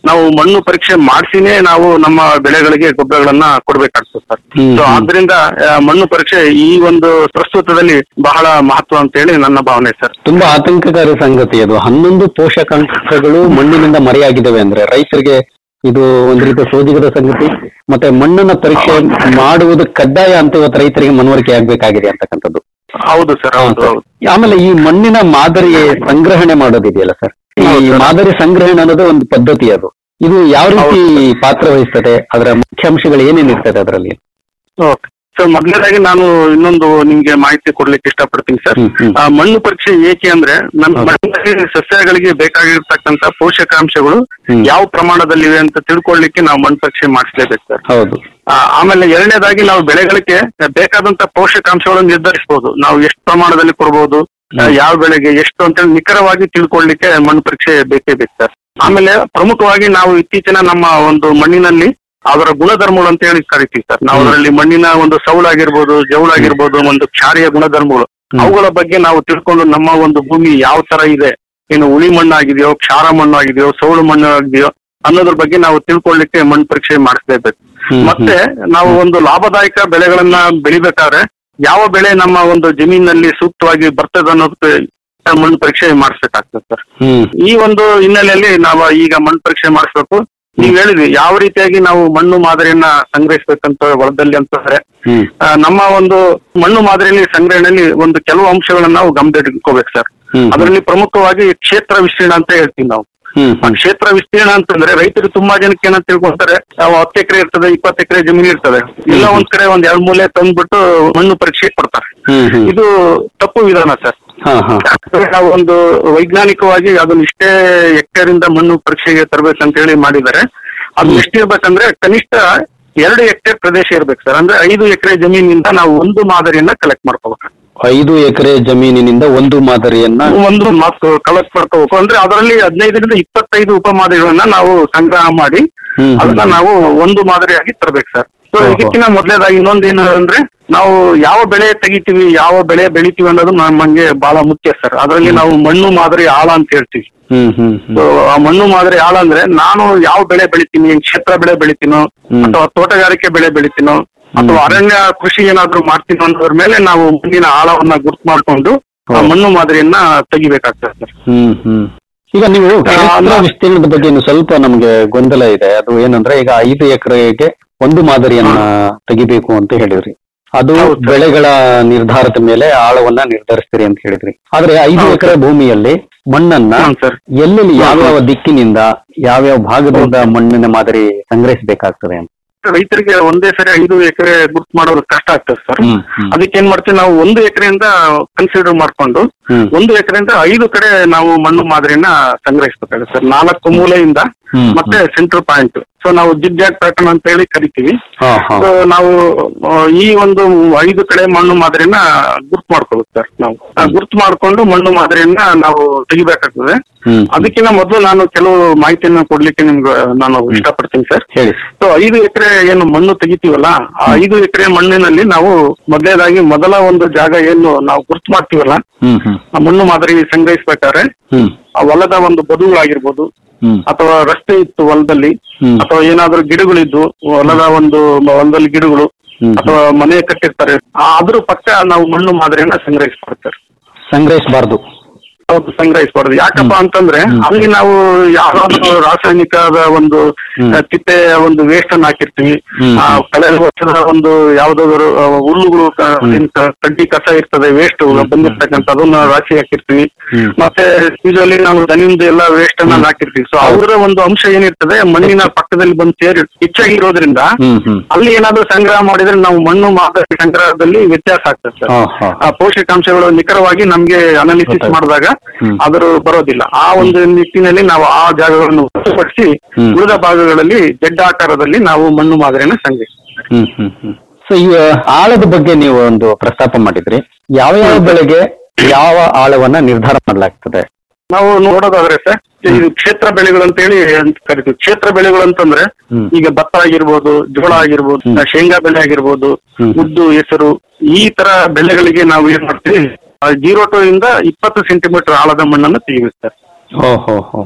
ನಾವು ಮಣ್ಣು ಪರೀಕ್ಷೆ ಮಾಡಿಸಿನೇ ನಾವು ನಮ್ಮ ಬೆಳೆಗಳಿಗೆ ಗೊಬ್ಬರಗಳನ್ನ ಕೊಡ್ಬೇಕಾಗ್ತದೆ ಸರ್ ಹ್ಮ್, ಸೊ ಹ್ಮ್. ಆದ್ರಿಂದ ಆ, ಮಣ್ಣು ಪರೀಕ್ಷೆ ಈ ಒಂದು ಪ್ರಸ್ತುತದಲ್ಲಿ ಬಹಳ ಮಹತ್ವ ಅಂತ ಹೇಳಿ ನನ್ನ ಭಾವನೆ ಸರ್ ತುಂಬಾ ಆತಂಕಕಾರಿ ಸಂಗತಿ ಅದು ಹನ್ನೊಂದು ಪೋಷಕಾಂಶಗಳು ಮಣ್ಣಿನಿಂದ ಮರೆಯಾಗಿದ್ದಾವೆ ಅಂದ್ರೆ ರೈತರಿಗೆ ಇದು ಒಂದು ರೀತಿಯ ಸೋಜಿಗದ ಸಂಗತಿ ಮತ್ತೆ ಮಣ್ಣನ್ನ ಪರೀಕ್ಷೆ ಮಾಡುವುದು ಕಡ್ಡಾಯ ಅಂತ ಇವತ್ತು ರೈತರಿಗೆ ಮನವರಿಕೆ ಆಗ್ಬೇಕಾಗಿದೆ ಅಂತಕ್ಕಂಥದ್ದು ಹೌದು ಸರ್ ಹೌದು ಹೌದು ಆಮೇಲೆ ಈ ಮಣ್ಣಿನ ಮಾದರಿ ಸಂಗ್ರಹಣೆ ಮಾಡೋದಿದೆಯಲ್ಲ ಸರ್ ಈ ಮಾದರಿ ಸಂಗ್ರಹಣೆ ಅನ್ನೋದು ಒಂದು ಪದ್ಧತಿ ಅದು ಇದು ಯಾವ ರೀತಿ ಪಾತ್ರ ವಹಿಸ್ತದೆ ಅದರ ಮುಖ್ಯಾಂಶಗಳು ಏನೇನು ಇರ್ತದೆ ಅದರಲ್ಲಿ ಓಕೆ ಸರ್ ಮೊದಲನೇದಾಗಿ ನಾನು ಇನ್ನೊಂದು ನಿಮ್ಗೆ ಮಾಹಿತಿ ಕೊಡ್ಲಿಕ್ಕೆ ಇಷ್ಟಪಡ್ತೀನಿ ಸರ್ ಆ, ಮಣ್ಣು ಪರೀಕ್ಷೆ ಏಕೆ ಅಂದ್ರೆ ನಮ್ಮ ಮಣ್ಣಿನಲ್ಲಿ ಸಸ್ಯಗಳಿಗೆ ಬೇಕಾಗಿರ್ತಕ್ಕಂತ ಪೋಷಕಾಂಶಗಳು ಯಾವ ಪ್ರಮಾಣದಲ್ಲಿವೆ ಅಂತ ತಿಳ್ಕೊಳ್ಳಿಕ್ಕೆ ನಾವು ಮಣ್ಣು ಪರೀಕ್ಷೆ ಮಾಡಿಸ್ಲೇಬೇಕು ಸರ್ ಹೌದು ಆ, ಆಮೇಲೆ ಎರಡನೇದಾಗಿ ನಾವು ಬೆಳೆಗಳಿಗೆ ಬೇಕಾದಂತ ಪೋಷಕಾಂಶಗಳನ್ನು ನಿರ್ಧರಿಸಬಹುದು ನಾವು ಎಷ್ಟು ಪ್ರಮಾಣದಲ್ಲಿ ಕೊಡಬಹುದು ಆ, ಯಾವ ಬೆಳೆಗೆ ಎಷ್ಟು ಅಂತ ಹೇಳಿ ನಿಖರವಾಗಿ ತಿಳ್ಕೊಳ್ಳಿಕ್ಕೆ ಮಣ್ಣು ಪರೀಕ್ಷೆ ಬೇಕೇ ಬೇಕು ಸರ್ ಆಮೇಲೆ ಪ್ರಮುಖವಾಗಿ ನಾವು ಇತ್ತೀಚಿನ ನಮ್ಮ ಒಂದು ಮಣ್ಣಿನಲ್ಲಿ ಅವರ ಗುಣಧರ್ಮಗಳು ಅಂತ ಹೇಳಿ ಕರಿತೀವಿ ಸರ್ ನಾವು ಅದರಲ್ಲಿ ಮಣ್ಣಿನ ಒಂದು ಸೌಳಾಗಿರ್ಬೋದು ಜೌಳಾಗಿರ್ಬೋದು ಒಂದು ಕ್ಷಾರಿಯ ಗುಣಧರ್ಮಗಳು ಅವುಗಳ ಬಗ್ಗೆ ನಾವು ತಿಳ್ಕೊಂಡು ನಮ್ಮ ಒಂದು ಭೂಮಿ ಯಾವ ತರ ಇದೆ ಏನು ಉಳಿ ಮಣ್ಣು ಆಗಿದೆಯೋ ಕ್ಷಾರ ಮಣ್ಣು ಆಗಿದೆಯೋ ಸೌಳು ಮಣ್ಣು ಆಗಿದೆಯೋ ಅನ್ನೋದ್ರ ಬಗ್ಗೆ ನಾವು ತಿಳ್ಕೊಳ್ಳಿಕ್ಕೆ ಮಣ್ಣು ಪರೀಕ್ಷೆ ಮಾಡಿಸ್ಲೇಬೇಕು ಮತ್ತೆ ನಾವು ಒಂದು ಲಾಭದಾಯಕ ಬೆಳೆಗಳನ್ನ ಬೆಳಿಬೇಕಾದ್ರೆ ಯಾವ ಬೆಳೆ ನಮ್ಮ ಒಂದು ಜಮೀನಿನಲ್ಲಿ ಸೂಕ್ತವಾಗಿ ಬರ್ತದೆ ಅನ್ನೋದಕ್ಕೆ ಮಣ್ಣು ಪರೀಕ್ಷೆ ಮಾಡಿಸ್ಬೇಕಾಗ್ತದೆ ಸರ್ ಹ್ಮ್ ಈ ಒಂದು ಹಿನ್ನೆಲೆಯಲ್ಲಿ ನಾವು ಈಗ ಮಣ್ಣು ಪರೀಕ್ಷೆ ಮಾಡಿಸ್ಬೇಕು ನೀವ್ ಹೇಳಿದ್ವಿ ಯಾವ ರೀತಿಯಾಗಿ ನಾವು ಮಣ್ಣು ಮಾದರಿಯನ್ನ ಸಂಗ್ರಹಿಸ್ಬೇಕಂತ ಹೊಲದಲ್ಲಿ ಅಂತಂದ್ರೆ ಹ್ಮ್ ಆ, ನಮ್ಮ ಒಂದು ಮಣ್ಣು ಮಾದರಿಯಲ್ಲಿ ಸಂಗ್ರಹಣೆಯಲ್ಲಿ ಒಂದು ಕೆಲವು ಅಂಶಗಳನ್ನ ನಾವು ಗಮನದಲ್ಲಿಟ್ಕೋಬೇಕು ಸರ್ ಹ್ಮ್. ಅದರಲ್ಲಿ ಪ್ರಮುಖವಾಗಿ ಕ್ಷೇತ್ರ ವಿಸ್ತೀರ್ಣ ಅಂತ ಹೇಳ್ತೀವಿ ನಾವು ಹ್ಮ್ ಆ ಕ್ಷೇತ್ರ ವಿಸ್ತೀರ್ಣ ಅಂತಂದ್ರೆ ರೈತರು ತುಂಬಾ ಜನಕ್ಕೆ ಏನಂತ ತಿಳ್ಕೊಂತಾರೆ ನಾವು ಹತ್ತು ಎಕರೆ ಇರ್ತದೆ ಇಪ್ಪತ್ತು ಎಕರೆ ಜಮೀನು ಇರ್ತದೆ ಇಲ್ಲ ಒಂದ್ ಕಡೆ ಒಂದ್ ಎರಡ್ ಮೂಲೆ ತಂದ್ಬಿಟ್ಟು ಮಣ್ಣು ಪರೀಕ್ಷೆ ಕೊಡ್ತಾರೆ ಹ್ಮ್ ಹ್ಮ್ ಇದು ತಪ್ಪು ವಿಧಾನ ಸರ್ ಹಾ ಹಾ ಯಾಕಂದ್ರೆ ನಾವು ಒಂದು ವೈಜ್ಞಾನಿಕವಾಗಿ ಅದನ್ನ ಇಷ್ಟೇ ಹೆಕ್ಟೇರಿಂದ ಮಣ್ಣು ಪರೀಕ್ಷೆಗೆ ತರಬೇಕಂತ ಹೇಳಿ ಮಾಡಿದ್ದಾರೆ ಅದು ಎಷ್ಟಿರ್ಬೇಕಂದ್ರೆ ಕನಿಷ್ಠ ಎರಡು ಹೆಕ್ಟೇರ್ ಪ್ರದೇಶ ಇರ್ಬೇಕು ಸರ್ ಅಂದ್ರೆ ಐದು ಎಕರೆ ಜಮೀನಿಂದ ನಾವು ಒಂದು ಮಾದರಿಯನ್ನ ಕಲೆಕ್ಟ್ ಮಾಡ್ಕೋಬೇಕು ಐದು ಎಕರೆ ಜಮೀನಿನಿಂದ ಒಂದು ಮಾದರಿಯನ್ನ ಒಂದು ಮಾರ್ಕ್ಸ್ ಕಲೆಕ್ಟ್ ಮಾಡ್ಕೋಬೇಕು ಅಂದ್ರೆ ಅದರಲ್ಲಿ ಹದಿನೈದರಿಂದ ಇಪ್ಪತ್ತೈದು ಉಪಮಾದರಿಗಳನ್ನ ನಾವು ಸಂಗ್ರಹ ಮಾಡಿ ಹ್ಮ್, ಹ್ಮ್. ಅದನ್ನ ನಾವು ಒಂದು ಮಾದರಿಯಾಗಿ ತರಬೇಕು ಸರ್ ಸೊ ಓಹೋ. ಇದಕ್ಕಿಂತ ಮೊದಲೇದಾಗಿ ಇನ್ನೊಂದು ಏನು ಅಂದ್ರೆ ನಾವು ಯಾವ ಬೆಳೆ ತೆಗಿತೀವಿ ಯಾವ ಬೆಳೆ ಬೆಳಿತೀವಿ ಅನ್ನೋದು ನಮಗೆ ಬಹಳ ಮುಖ್ಯ ಸರ್ ಅದರಲ್ಲಿ ನಾವು ಮಣ್ಣು ಮಾದರಿ ಆಳ ಅಂತ ಹೇಳ್ತೀವಿ ಹ್ಮ್ ಹ್ಮ್ ಸೊ ಆ ಮಣ್ಣು ಮಾದರಿ ಆಳ ಅಂದ್ರೆ ನಾನು ಯಾವ ಬೆಳೆ ಬೆಳಿತೀನಿ ಕ್ಷೇತ್ರ ಬೆಳೆ ಬೆಳಿತೀನೋ ಅಥವಾ ತೋಟಗಾರಿಕೆ ಬೆಳೆ ಬೆಳಿತೀನೋ ಅಥವಾ ಅರಣ್ಯ ಕೃಷಿ ಏನಾದ್ರೂ ಮಾಡ್ತೀನೋ ಅನ್ನೋದ್ರ ಮೇಲೆ ನಾವು ಮಣ್ಣಿನ ಆಳವನ್ನ ಗುರ್ತು ಮಾಡ್ಕೊಂಡು ಆ ಮಣ್ಣು ಮಾದರಿಯನ್ನ ತೆಗಿಬೇಕಾಗ್ತದೆ ಸರ್ ಹ್ಮ್ ಹ್ಮ್ ಈಗ ನೀವು ಕ್ಷೇತ್ರ ವಿಸ್ತೀರ್ಣದ ಬಗ್ಗೆ ಇನ್ನು ಸ್ವಲ್ಪ ನಮ್ಗೆ ಗೊಂದಲ ಇದೆ ಅದು ಏನಂದ್ರೆ ಈಗ ಐದು ಎಕರೆಗೆ ಒಂದು ಮಾದರಿಯನ್ನ ತೆಗಿಬೇಕು ಅಂತ ಹೇಳಿದ್ರಿ ಅದು ಬೆಳೆಗಳ ನಿರ್ಧಾರದ ಮೇಲೆ ಆಳವನ್ನ ನಿರ್ಧರಿಸ್ತೀರಿ ಅಂತ ಹೇಳಿದ್ರಿ ಆದ್ರೆ ಐದು ಎಕರೆ ಭೂಮಿಯಲ್ಲಿ ಮಣ್ಣನ್ನ ಎಲ್ಲೆಲ್ಲಿ ಯಾವ್ಯಾವ ದಿಕ್ಕಿನಿಂದ ಯಾವ್ಯಾವ ಭಾಗದಿಂದ ಮಣ್ಣಿನ ಮಾದರಿ ಸಂಗ್ರಹಿಸಬೇಕಾಗ್ತದೆ ಅಂತ ರೈತರಿಗೆ ಒಂದೇ ಸರಿ ಐದು ಎಕರೆ ಗುರ್ತು ಮಾಡೋದು ಕಷ್ಟ ಆಗ್ತದೆ ಸರ್ ಹ್ಮ್, ಹ್ಮ್. ಅದಕ್ಕೆ ಏನ್ ಮಾಡ್ತೀವಿ ನಾವು ಒಂದು ಎಕರೆಯಿಂದ ಕನ್ಸಿಡರ್ ಮಾಡ್ಕೊಂಡು ಹ್ಮ್. ಒಂದು ಎಕರೆಯಿಂದ ಐದು ಕಡೆ ನಾವು ಮಣ್ಣು ಮಾದರಿಯನ್ನ ಸಂಗ್ರಹಿಸಬೇಕಾಗುತ್ತೆ ಸರ್ ನಾಲ್ಕು ಮೂಲೆಯಿಂದ ಹ್ಮ್, ಮತ್ತೆ ಸೆಂಟ್ರಲ್ ಪಾಯಿಂಟ್ ಸೊ ನಾವು ಜಿಗ್ಜಾಗ್ ಪ್ಯಾಟರ್ನ್ ಅಂತ ಹೇಳಿ ಕರಿತೀವಿ ಹಾ ಹಾ ಸೊ ನಾವು ಆ, ಈ ಒಂದು ಐದು ಕಡೆ ಮಣ್ಣು ಮಾದರಿಯನ್ನ ಗುರ್ತು ಮಾಡ್ಕೋಬೇಕು ಸರ್ ನಾವು ಆ, ಗುರ್ತು ಮಾಡ್ಕೊಂಡು ಮಣ್ಣು ಮಾದರಿಯನ್ನ ನಾವು ತೆಗಿಬೇಕಾಗ್ತದೆ ಹ್ಮ್ ಅದಕ್ಕಿಂತ ಮೊದಲು ನಾನು ಕೆಲವು ಮಾಹಿತಿಯನ್ನ ಕೊಡ್ಲಿಕ್ಕೆ ನಿಮ್ಗೆ ನಾನು ಇಷ್ಟಪಡ್ತೀನಿ ಸರ್ ಹೇಳಿ ಸೊ ಐದು ಎಕರೆ ಏನು ಮಣ್ಣು ತೆಗಿತೀವಲ್ಲ ಆ ಐದು ಎಕರೆ ಮಣ್ಣಿನಲ್ಲಿ ನಾವು ಮೊದಲನೇದಾಗಿ ಮೊದಲ ಒಂದು ಜಾಗ ಏನು ನಾವು ಗುರ್ತು ಮಾಡ್ತೀವಲ್ಲ ಹ್ಮ್ ಹ್ಮ್ ಆ ಮಣ್ಣು ಮಾದರಿ ಸಂಗ್ರಹಿಸ್ಬೇಕಾದ್ರೆ ಹ್ಮ್ ಆ ಹೊಲದ ಒಂದು ಬದುಗಳಾಗಿರ್ಬೋದು ಹ್ಮ್ ಅಥವಾ ರಸ್ತೆ ಇತ್ತು ಹೊಲದಲ್ಲಿ ಹ್ಮ್. ಅಥವಾ ಏನಾದ್ರೂ ಗಿಡಗಳಿದ್ದು ಹೊಲದ ಒಂದು ಹೊಲದಲ್ಲಿ ಗಿಡಗಳು ಹ್ಮ್. ಅಥವಾ ಮನೆ ಕಟ್ಟಿರ್ತಾರೆ ಆ ಅದ್ರ ಪಕ್ಕ ನಾವು ಮಣ್ಣು ಮಾದರಿಯನ್ನ ಸಂಗ್ರಹಿಸ್ಕೊಡ್ತಾರೆ ಸಂಗ್ರಹಿಸಬಾರ್ದು ಹೌದು ಸಂಗ್ರಹಿಸಬಾರ್ದು ಯಾಕಪ್ಪ ಅಂತಂದ್ರೆ ಅಲ್ಲಿ ನಾವು ಯಾವ್ದಾದ್ರು ರಾಸಾಯನಿಕದ ಒಂದು ಆ, ತಿಪ್ಪೆಯ ಒಂದು ವೇಸ್ಟ್ ಅನ್ನ ಹಾಕಿರ್ತೀವಿ ಹ್ಮ್. ಆ ಕಳೆದ ವರ್ಷದ ಒಂದು ಯಾವ್ದಾದ್ರು ಆ, ಹುಲ್ಲುಗಳು ಕ- ಏನ್ ಕ- ಕಡ್ಡಿ ಕಸ ಇರ್ತದೆ ವೇಸ್ಟ್ ಬಂದಿರ್ತಕ್ಕಂಥ ಅದನ್ನ ರಾಶಿ ಹಾಕಿರ್ತೀವಿ ಹ್ಮ್. ಮತ್ತೆ ಯೂಶಲಿ ನಾವು ದನಿಂದ ಎಲ್ಲ ವೇಸ್ಟ್ ಅನ್ನ ಹಾಕಿರ್ತೀವಿ ಸೊ ಅವರ ಒಂದು ಅಂಶ ಏನಿರ್ತದೆ ಮಣ್ಣಿನ ಪಕ್ಕದಲ್ಲಿ ಬಂದು ಸೇರಿ ಹೆಚ್ಚಾಗಿರೋದ್ರಿಂದ ಹ್ಮ್ ಹ್ಮ್ ಅಲ್ಲಿ ಏನಾದ್ರು ಸಂಗ್ರಹ ಮಾಡಿದ್ರೆ ನಾವು ಮಣ್ಣು ಮಾದರಿ ಸಂಗ್ರಹದಲ್ಲಿ ವ್ಯತ್ಯಾಸ ಆಗ್ತದೆ ಸರ್ ಹಾ ಹಾ ಆ ಪೋಷಕಾಂಶಗಳು ನಿಖರವಾಗಿ ನಮ್ಗೆ ಅನಾಲಿಸಿಸ್ ಮಾಡಿದಾಗ ಅದ್ರ ಬರೋದಿಲ್ಲ ಆ ಒಂದು ನಿಟ್ಟಿನಲ್ಲಿ ನಾವು ಆ ಜಾಗಗಳನ್ನು ಹೊರತುಪಡಿಸಿ ಹ್ಮ್. ಉಳಿದ ಭಾಗಗಳಲ್ಲಿ ಜಡ್ಡ ಆಕಾರದಲ್ಲಿ ನಾವು ಮಣ್ಣು ಮಾದರಿಯನ್ನು ಸಂಗ್ರಹಿಸ್ತೀವಿ ಹ್ಮ್ ಹ್ಮ್ ಹ್ಮ್ ಸೊ ಈ ಆಳದ ಬಗ್ಗೆ ನೀವು ಒಂದು ಪ್ರಸ್ತಾಪ ಮಾಡಿದ್ರಿ ಯಾವ ಯಾವ ಬೆಳೆಗೆ ಯಾವ ಆಳವನ್ನ ನಿರ್ಧಾರ ಮಾಡಲಾಗ್ತದೆ ನಾವು ನೋಡೋದಾದ್ರೆ ಸರ್ ಇದು ಕ್ಷೇತ್ರ ಬೆಳೆಗಳು ಅಂತ ಹೇಳಿ ಅಂತ ಕರಿತೀವಿ ಕ್ಷೇತ್ರ ಬೆಳೆಗಳು ಅಂತಂದ್ರೆ ಹ್ಮ್. ಈಗ ಭತ್ತ ಆಗಿರ್ಬೋದು ಜೋಳ ಆಗಿರ್ಬೋದು ಶೇಂಗಾ ಬೆಳೆ ಆಗಿರ್ಬೋದು ಹ್ಮ್. ಉದ್ದು ಹೆಸರು ಈ ತರ ಬೆಳೆಗಳಿಗೆ ನಾವು ಏನ್ ಮಾಡ್ತೀವಿ ಜೀರೋ ಟು ಇಂದ ಇಪ್ಪತ್ತು ಸೆಂಟಿಮೀಟರ್ ಆಳದ ಮಣ್ಣನ್ನು ತೆಗಿಬೇಕು ಸರ್ ಓ ಹೋ ಹೋ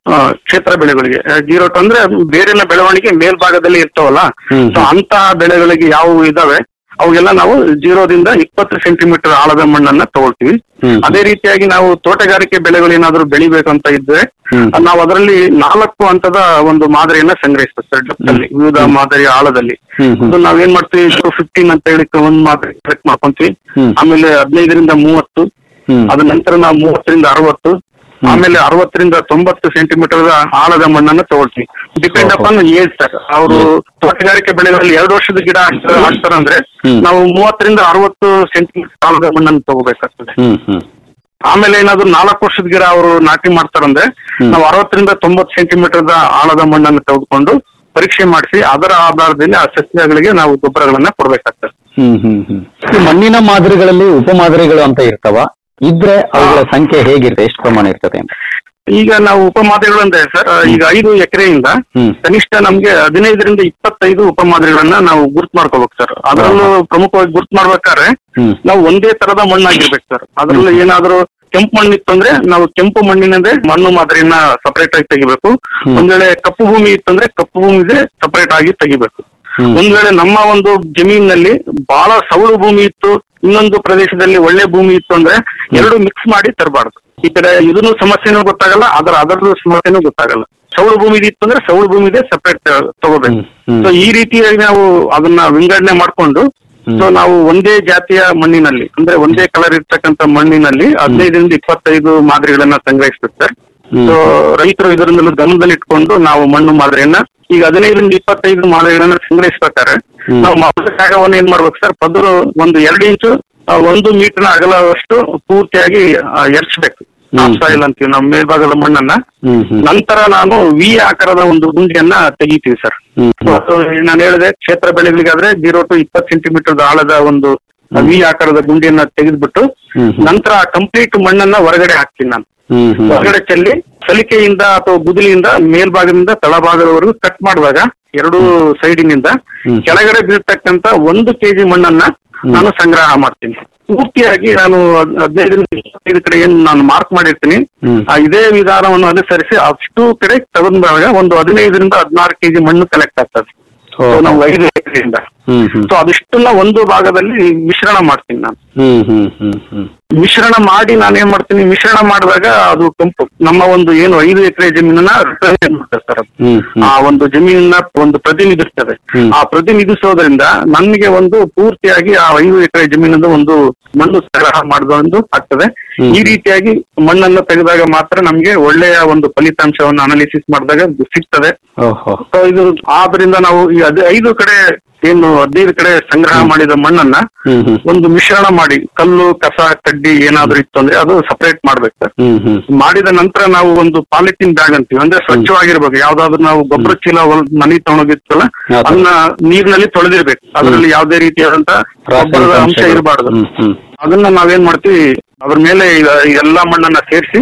ಆ, ಕ್ಷೇತ್ರ ಬೆಳೆಗಳಿಗೆ ಜೀರೋ ಟು ಅಂದ್ರೆ ಬೇರಿನ ಬೆಳವಣಿಗೆ ಮೇಲ್ಭಾಗದಲ್ಲಿ ಇರ್ತಾವಲ್ಲ ಹ್ಮ್. ಸೊ ಅಂತಹ ಬೆಳೆಗಳಿಗೆ ಯಾವುವು ಇದಾವೆ ಅವೆಲ್ಲ ನಾವು ಜೀರೋದಿಂದ ಇಪ್ಪತ್ತು ಸೆಂಟಿಮೀಟರ್ ಆಳದ ಮಣ್ಣನ್ನ ತಗೊಳ್ತೀವಿ ಅದೇ ರೀತಿಯಾಗಿ ನಾವು ತೋಟಗಾರಿಕೆ ಬೆಳೆಗಳು ಏನಾದ್ರು ಬೆಳಿಬೇಕಂತ ಇದ್ರೆ ನಾವು ಅದರಲ್ಲಿ ನಾಲ್ಕು ಹಂತದ ಒಂದು ಮಾದರಿಯನ್ನ ಸಂಗ್ರಹಿಸ್ತೇವೆ ಸರ್ ಡೆಪ್ತ್ ಅಲ್ಲಿ ವಿವಿಧ ಮಾದರಿಯ ಆಳದಲ್ಲಿ ಅದು ನಾವೇನ್ ಮಾಡ್ತೀವಿ ಫಿಫ್ಟೀನ್ ಅಂತ ಹೇಳಿ ಒಂದ್ ಮಾದರಿ ಸೆಲೆಕ್ಟ್ ಮಾಡ್ಕೊಂತೀವಿ ಆಮೇಲೆ ಹದಿನೈದರಿಂದ ಮೂವತ್ತು ಅದ ನಂತರ ನಾವು ಮೂವತ್ತರಿಂದ ಅರವತ್ತು ಆಮೇಲೆ ಅರವತ್ತರಿಂದ ತೊಂಬತ್ತು ಸೆಂಟಿಮೀಟರ್ ಆಳದ ಮಣ್ಣನ್ನ ತಗೊಳ್ತೀವಿ ಡಿಪೆಂಡ್ ಅಪಾನ್ ಏಜ್ ಸರ್ ಅವರು ತೋಟಗಾರಿಕೆ ಬೆಳೆಗಳಲ್ಲಿ ಎರಡು ವರ್ಷದ ಗಿಡ ಹಾಕ್ತಾರ ಹಾಕ್ತಾರಂದ್ರೆ ನಾವು ಮೂವತ್ತರಿಂದ ಅರವತ್ತು ಸೆಂಟಿಮೀಟರ್ ಆಳದ ಮಣ್ಣನ್ನು ತಗೋಬೇಕಾಗ್ತದೆ ಹ್ಮ್ ಹ್ಮ್ ಆಮೇಲೆ ಏನಾದ್ರು ನಾಲ್ಕು ವರ್ಷದ ಗಿಡ ಅವರು ನಾಟಿ ಮಾಡ್ತಾರಂದ್ರೆ ನಾವು ಅರವತ್ತರಿಂದ ತೊಂಬತ್ತು ಸೆಂಟಿಮೀಟರ್ ಆಳದ ಮಣ್ಣನ್ನು ತೆಗೆದುಕೊಂಡು ಪರೀಕ್ಷೆ ಮಾಡಿಸಿ ಅದರ ಆಧಾರದಲ್ಲಿ ಆ ಸಸ್ಯಗಳಿಗೆ ನಾವು ಗೊಬ್ಬರಗಳನ್ನ ಕೊಡ್ಬೇಕಾಗ್ತದೆ ಹ್ಮ್ ಹ್ಮ್ ಹ್ಮ್ ಈ ಮಣ್ಣಿನ ಮಾದರಿಗಳಲ್ಲಿ ಉಪಮಾದರಿಗಳು ಅಂತ ಇರ್ತಾವ ಇದ್ರೆ ಅವುಗಳ ಸಂಖ್ಯೆ ಹೇಗಿರುತ್ತೆ ಎಷ್ಟು ಪ್ರಮಾಣ ಇರ್ತದೆ ಅಂತ ಈಗ ನಾವು ಉಪಮಾದರಿಗಳು ಅಂದ್ರೆ ಸರ್ ಈಗ ಐದು ಎಕರೆಯಿಂದ ಕನಿಷ್ಠ ನಮ್ಗೆ ಹದಿನೈದರಿಂದ ಇಪ್ಪತ್ತೈದು ಉಪಮಾದರಿಗಳನ್ನ ನಾವು ಗುರ್ತು ಮಾಡ್ಕೋಬೇಕು ಸರ್ ಅದರಲ್ಲೂ ಪ್ರಮುಖವಾಗಿ ಗುರ್ತು ಮಾಡ್ಬೇಕಾದ್ರೆ ನಾವು ಒಂದೇ ತರದ ಮಣ್ಣಾಗಿರ್ಬೇಕು ಸರ್ ಅದ್ರಲ್ಲಿ ಏನಾದ್ರು ಕೆಂಪು ಮಣ್ಣು ಇತ್ತಂದ್ರೆ ನಾವು ಕೆಂಪು ಮಣ್ಣಿನದೇ ಮಣ್ಣು ಮಾದರಿನ ಸಪರೇಟ್ ಆಗಿ ತೆಗಿಬೇಕು ಒಂದ್ ವೇಳೆ ಕಪ್ಪು ಭೂಮಿ ಇತ್ತಂದ್ರೆ ಕಪ್ಪು ಭೂಮಿಗೆ ಸಪರೇಟ್ ಆಗಿ ತೆಗಿಬೇಕು ಒಂದ್ ವೇಳೆ ನಮ್ಮ ಒಂದು ಜಮೀನಿನಲ್ಲಿ ಬಹಳ ಸೌಳು ಭೂಮಿ ಇತ್ತು ಇನ್ನೊಂದು ಪ್ರದೇಶದಲ್ಲಿ ಒಳ್ಳೆ ಭೂಮಿ ಇತ್ತು ಅಂದ್ರೆ ಎರಡು ಮಿಕ್ಸ್ ಮಾಡಿ ತರಬಾರ್ದು ಈ ಕಡೆ ಇದನ್ನು ಸಮಸ್ಯೆನೂ ಗೊತ್ತಾಗಲ್ಲ ಅದರ ಅದರದ್ದು ಸಮಸ್ಯೆನೂ ಗೊತ್ತಾಗಲ್ಲ ಸೌಳು ಭೂಮಿ ಇತ್ತು ಅಂದ್ರೆ ಸೌಳು ಭೂಮಿದೆ ಸಪರೇಟ್ ತಗೋಬೇಕು ಸೊ ಈ ರೀತಿಯಾಗಿ ನಾವು ಅದನ್ನ ವಿಂಗಡಣೆ ಮಾಡ್ಕೊಂಡು ಸೊ ನಾವು ಒಂದೇ ಜಾತಿಯ ಮಣ್ಣಿನಲ್ಲಿ ಅಂದ್ರೆ ಒಂದೇ ಕಲರ್ ಇರ್ತಕ್ಕಂಥ ಮಣ್ಣಿನಲ್ಲಿ ಹದಿನೈದರಿಂದ ಇಪ್ಪತ್ತೈದು ಮಾದರಿಗಳನ್ನ ಸಂಗ್ರಹಿಸ್ಬೇಕು ಸರ್ ಸೊ ರೈತರು ಇದರಿಂದಲೂ ಗಮನದಲ್ಲಿ ಇಟ್ಕೊಂಡು ನಾವು ಮಣ್ಣು ಮಾದರಿಯನ್ನ ಈಗ ಹದಿನೈದರಿಂದ ಇಪ್ಪತ್ತೈದು ಮಾದರಿಗಳನ್ನ ಸಂಗ್ರಹಿಸ್ಬೇಕಾದ್ರೆ ನಾವು ಮೊದಲ ಜಾಗವನ್ನು ಏನ್ ಮಾಡ್ಬೇಕು ಸರ್ ಪದರು ಒಂದು ಎರಡು ಇಂಚು ಆ, ಒಂದು ಮೀಟರ್ನ ಅಗಲವಷ್ಟು ಪೂರ್ತಿಯಾಗಿ ಎರ್ಚ್ಬೇಕು ಸಾಯಿಲ್ ಅಂತೀವಿ ನಮ್ಮ ಮೇಲ್ಭಾಗದ ಮಣ್ಣನ್ನ ನಂತರ ನಾನು ವಿ ಆಕಾರದ ಒಂದು ಗುಂಡಿಯನ್ನ ತೆಗಿತೀವಿ ಸರ್ ಅದು ನಾನು ಹೇಳಿದೆ ಕ್ಷೇತ್ರ ಬೆಳೆಗಳಿಗಾದ್ರೆ ಜೀರೋ ಟು ಇಪ್ಪತ್ತು ಸೆಂಟಿಮೀಟರ್ ಆಳದ ಒಂದು ವಿ ಆಕಾರದ ಗುಂಡಿಯನ್ನ ತೆಗೆದ್ಬಿಟ್ಟು ನಂತರ ಕಂಪ್ಲೀಟ್ ಮಣ್ಣನ್ನ ಹೊರಗಡೆ ಹಾಕ್ತೀನಿ ನಾನು ಹೊರಗಡೆ ಚೆಲ್ಲಿ ಸಲಿಕೆಯಿಂದ ಅಥವಾ ಗುದಲಿಯಿಂದ ಮೇಲ್ಭಾಗದಿಂದ ತಳಭಾಗದವರೆಗೂ ಕಟ್ ಮಾಡುವಾಗ ಎರಡು ಸೈಡಿನಿಂದ ಕೆಳಗಡೆ ಬೀಳ್ತಕ್ಕಂತ ಒಂದು ಕೆಜಿ ಮಣ್ಣನ್ನ ನಾನು ಸಂಗ್ರಹ ಮಾಡ್ತೀನಿ ಪೂರ್ತಿಯಾಗಿ ನಾನು ಹದ್- ಹದಿನೈದರಿಂದ ಇಪ್ಪತ್ತೈದು ಕಡೆ ಏನ್ ನಾನು ಮಾರ್ಕ್ ಮಾಡಿರ್ತೀನಿ ಆ ಇದೇ ವಿಧಾನವನ್ನು ಅನುಸರಿಸಿ ಅಷ್ಟು ಕಡೆ ತಗೊಂಡಾಗ ಒಂದು ಹದಿನೈದರಿಂದ ಹದಿನಾರು ಕೆಜಿ ಮಣ್ಣು ಕಲೆಕ್ಟ್ ಆಗ್ತದೆ So ನಾವು ಐದು ಎಕರೆಯಿಂದ ಹ್ಮ್ ಹ್ಮ್ ಸೊ ಅದಿಷ್ಟನ್ನ ಒಂದು ಭಾಗದಲ್ಲಿ ಮಿಶ್ರಣ ಮಾಡ್ತೀನಿ ನಾನು ಹ್ಮ್ ಹ್ಮ್ ಹ್ಮ್ ಹ್ಮ್ ಮಿಶ್ರಣ ಮಾಡಿ ನಾನು ಏನ್ ಮಾಡ್ತೀನಿ ಮಿಶ್ರಣ ಮಾಡಿದಾಗ ಅದು ಕೆಂಪು ನಮ್ಮ ಒಂದು ಏನು ಐದು ಎಕರೆ ಜಮೀನನ್ನ represent ಮಾಡ್ತದೆ ಸರ್ ಅದು. ಹ್ಮ್ ಆ ಒಂದು ಜಮೀನನ್ನ ಒಂದು ಪ್ರತಿನಿಧಿಸ್ತದೆ ಆ ಪ್ರತಿನಿಧಿಸೋದ್ರಿಂದ ನನಗೆ ಒಂದು ಪೂರ್ತಿಯಾಗಿ ಆ ಐದು ಎಕರೆ ಜಮೀನದ ಒಂದು ಮಣ್ಣು ಸಂಗ್ರಹ ಮಾಡಿದ ಒಂದು ಆಗ್ತದೆ ಈ ರೀತಿಯಾಗಿ ಮಣ್ಣನ್ನು ತೆಗೆದಾಗ ಮಾತ್ರ ನಮ್ಗೆ ಒಳ್ಳೆಯ ಒಂದು ಫಲಿತಾಂಶವನ್ನು ಅನಾಲಿಸಿಸ್ ಮಾಡಿದಾಗ ಸಿಗ್ತದೆ ಓಹೋ ಸೊ ಇದು ಆದ್ರಿಂದ ನಾವು ಈ ಅದ್- ಐದು ಕಡೆ ಏನು ಹದಿನೈದು ಕಡೆ ಸಂಗ್ರಹ ಮಾಡಿದ ಮಣ್ಣನ್ನ ಹ್ಮ್ ಹ್ಮ್ ಒಂದು ಮಿಶ್ರಣ ಮಾಡಿ ಕಲ್ಲು ಕಸ ಕಡ್ಡಿ ಏನಾದ್ರೂ ಇತ್ತು ಅಂದ್ರೆ ಅದು ಸಪರೇಟ್ ಮಾಡ್ಬೇಕು ಸರ್ ಹ್ಮ್ ಹ್ಮ್ ಮಾಡಿದ ನಂತರ ನಾವು ಒಂದು ಪಾಲಿಥಿನ್ ಬ್ಯಾಗ್ ಅಂತೀವಿ ಅಂದ್ರೆ ಸ್ವಚ್ಛವಾಗಿರ್ಬೇಕು ಯಾವ್ದಾದ್ರು ನಾವು ಗೊಬ್ಬರ ಚೀಲ ಹೊಲ್- ಮನೆ ತಗೊಂಡೋಗಿರ್ತಲ್ಲ ಹೌದು. ಅದನ್ನ ನೀರಿನಲ್ಲಿ ತೊಳೆದಿರ್ಬೇಕು ಅದರಲ್ಲಿ ಯಾವುದೇ ರೀತಿಯಾದಂತ ಗೊಬ್ಬರದ ಅಂಶ ಅಂಶಗಳು. ಇರಬಾರ್ದು ಹ್ಮ್ ಹ್ಮ್ ಅದನ್ನ ನಾವೇನ್ ಮಾಡ್ತೀವಿ ಅದ್ರ ಮೇಲೆ ಈ- ಈ ಎಲ್ಲಾ ಮಣ್ಣನ್ನ ಸೇರಿಸಿ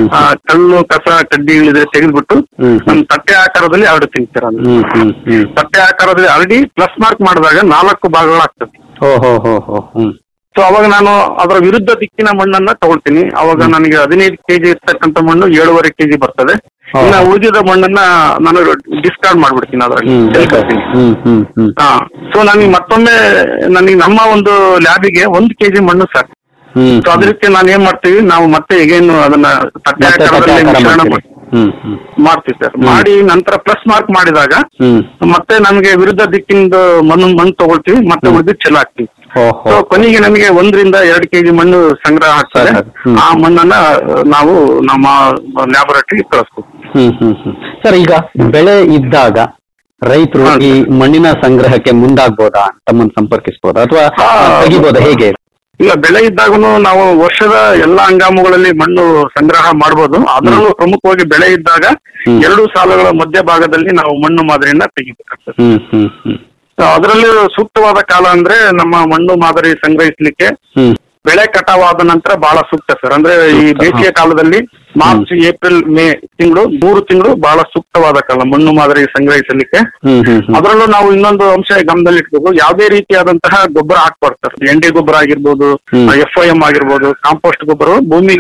ಕಲ್ಲು ಕಸ ಕಡ್ಡಿಗಳಿದ್ರೆ ತೆಗೆದ್ಬಿಟ್ಟು ಒಂದು ತಟ್ಟೆ ಆಕಾರದಲ್ಲಿ ಹರಡ್ತೀನಿ ಸರ್ ಅದನ್ನ ಹ್ಮ್ ಹ್ಮ್ ಹ್ಮ್ ತಟ್ಟೆ ಆಕಾರದಲ್ಲಿ ಹರಡಿ ಪ್ಲಸ್ ಮಾರ್ಕ್ ಮಾಡಿದಾಗ ನಾಲ್ಕು ಭಾಗಗಳಾಗ್ತದೆ ಓ ಹೋ ಹೋ ಹೋ ಹ್ಮ್ ಸೊ ಅವಾಗ ನಾನು ಅದರ ವಿರುದ್ಧ ದಿಕ್ಕಿನ ಮಣ್ಣನ್ನ ತಗೊಳ್ತೀನಿ ಅವಾಗ ನನಗೆ ಹದಿನೈದು ಕೆಜಿ ಇರ್ತಕ್ಕಂಥ ಮಣ್ಣು ಏಳುವರೆ ಕೆಜಿ ಬರ್ತದೆ ಇನ್ನ ಉಳಿದಿದ ಮಣ್ಣನ್ನ ನಾನು ಡಿಸ್ಕಾರ್ಡ್ ಮಾಡ್ಬಿಡ್ತೀನಿ ಅದರಲ್ಲಿ ಚೆಲ್ಕೊಳ್ತೀನಿ ಹ್ಮ್ ಹ್ಮ್ ಹ್ಮ್ ಹಾ ಸೊ ನನಗೆ ಮತ್ತೊಮ್ಮೆ ನನಗೆ ನಮ್ಮ ಒಂದು ಲ್ಯಾಬಿಗೆ ಒಂದು ಕೆಜಿ ಮಣ್ಣು ಸಾಕು ಹ್ಮ್ ಸೊ ಅದಕ್ಕೆ ನಾನು ಏನ್ ಮಾಡ್ತೀವಿ ನಾವು ಮತ್ತೆ ಈಗೇನು ಅದನ್ನ ತಟ್ಟೆ ಮತ್ತೆ ತಟ್ಟೆ ಆಕಾರದಲ್ಲಿ ಆಕಾರ ಮಿಶ್ರಣ ಮಾಡ್ತೀರಿ. ಹ್ಮ್ ಹ್ಮ್ ಮಾಡ್ತೀವಿ ಸರ್ ಮಾಡಿ ನಂತರ ಪ್ಲಸ್ ಮಾರ್ಕ್ ಮಾಡಿದಾಗ ಹ್ಮ್ ಮತ್ತೆ ನಮಗೆ ವಿರುದ್ಧ ದಿಕ್ಕಿಂದ ಮಣ್ಣು ಮಣ್ಣು ತಗೊಳ್ತೀವಿ ಮತ್ತೆ ಉಳಿದು ಚೆಲ್ ಹಾಕ್ತೀವಿ ಓಹೋ ಸೊ ಕೊನೆಗೆ ನಮಗೆ ಒಂದರಿಂದ ಎರಡು ಕೆಜಿ ಮಣ್ಣು ಸಂಗ್ರಹ ಆಗ್ತದೆ ಆ ಮಣ್ಣನ್ನ ನಾವು ನಮ್ಮ ಲ್ಯಾಬೊರೇಟರಿಗೆ ಕಳಿಸ್ತೀವಿ ಹ್ಮ್ ಹ್ಮ್ ಹ್ಮ್ ಸರ್ ಈಗ ಬೆಳೆ ಇದ್ದಾಗ ರೈತರು ಈ ಮಣ್ಣಿನ ಸಂಗ್ರಹಕ್ಕೆ ಮುಂದಾಗ್ಬೋದಾ ತಮ್ಮನ್ನು ಸಂಪರ್ಕಿಸಬಹುದಾ ಅಥವಾ ತೆಗಿಬೋದಾ ಹೇಗೆ ಈಗ ಬೆಳೆ ಇದ್ದಾಗನು ನಾವು ವರ್ಷದ ಎಲ್ಲಾ ಹಂಗಾಮುಗಳಲ್ಲಿ ಮಣ್ಣು ಸಂಗ್ರಹ ಮಾಡಬಹುದು ಅದರಲ್ಲೂ ಪ್ರಮುಖವಾಗಿ ಬೆಳೆ ಇದ್ದಾಗ ಎರಡು ಸಾಲುಗಳ ಮಧ್ಯಭಾಗದಲ್ಲಿ ನಾವು ಮಣ್ಣು ಮಾದರಿಯನ್ನ ತೆಗಿಬೇಕಾಗ್ತದೆ ಹ್ಮ್ ಹ್ಮ್ ಹ್ಮ್ ಸೊ ಅದರಲ್ಲಿ ಸೂಕ್ತವಾದ ಕಾಲ ಅಂದ್ರೆ ನಮ್ಮ ಮಣ್ಣು ಮಾದರಿ ಸಂಗ್ರಹಿಸಲಿಕ್ಕೆ ಹ್ಮ್ ಬೆಳೆ ಕಟಾವಾದ ನಂತರ ಬಹಳ ಸೂಕ್ತ ಸರ್ ಅಂದ್ರೆ ಈ ಬೇಸಿಗೆ ಕಾಲದಲ್ಲಿ ಮಾರ್ಚ್ ಏಪ್ರಿಲ್ ಮೇ ತಿಂಗಳು ಮೂರು ತಿಂಗಳು ಬಹಳ ಸೂಕ್ತವಾದ ಕಾಲ ಮಣ್ಣು ಮಾದರಿ ಸಂಗ್ರಹಿಸಲಿಕ್ಕೆ ಹ್ಮ್ ಹ್ಮ್ ಹ್ಮ್ ಅದರಲ್ಲೂ ನಾವು ಇನ್ನೊಂದು ಅಂಶ ಗಮನದಲ್ಲಿ ಇಟ್ಬೇಕು ಯಾವುದೇ ರೀತಿಯಾದಂತಹ ಗೊಬ್ಬರ ಹಾಕ್ಬಾರ್ದು ಸರ್ ಎನ್ ಡಿ ಗೊಬ್ಬರ ಆಗಿರ್ಬೋದು ಎಫ್ ಐ ಎಂ ಆಗಿರ್ಬೋದು ಕಾಂಪೋಸ್ಟ್ ಗೊಬ್ಬರ ಭೂಮಿಗೆ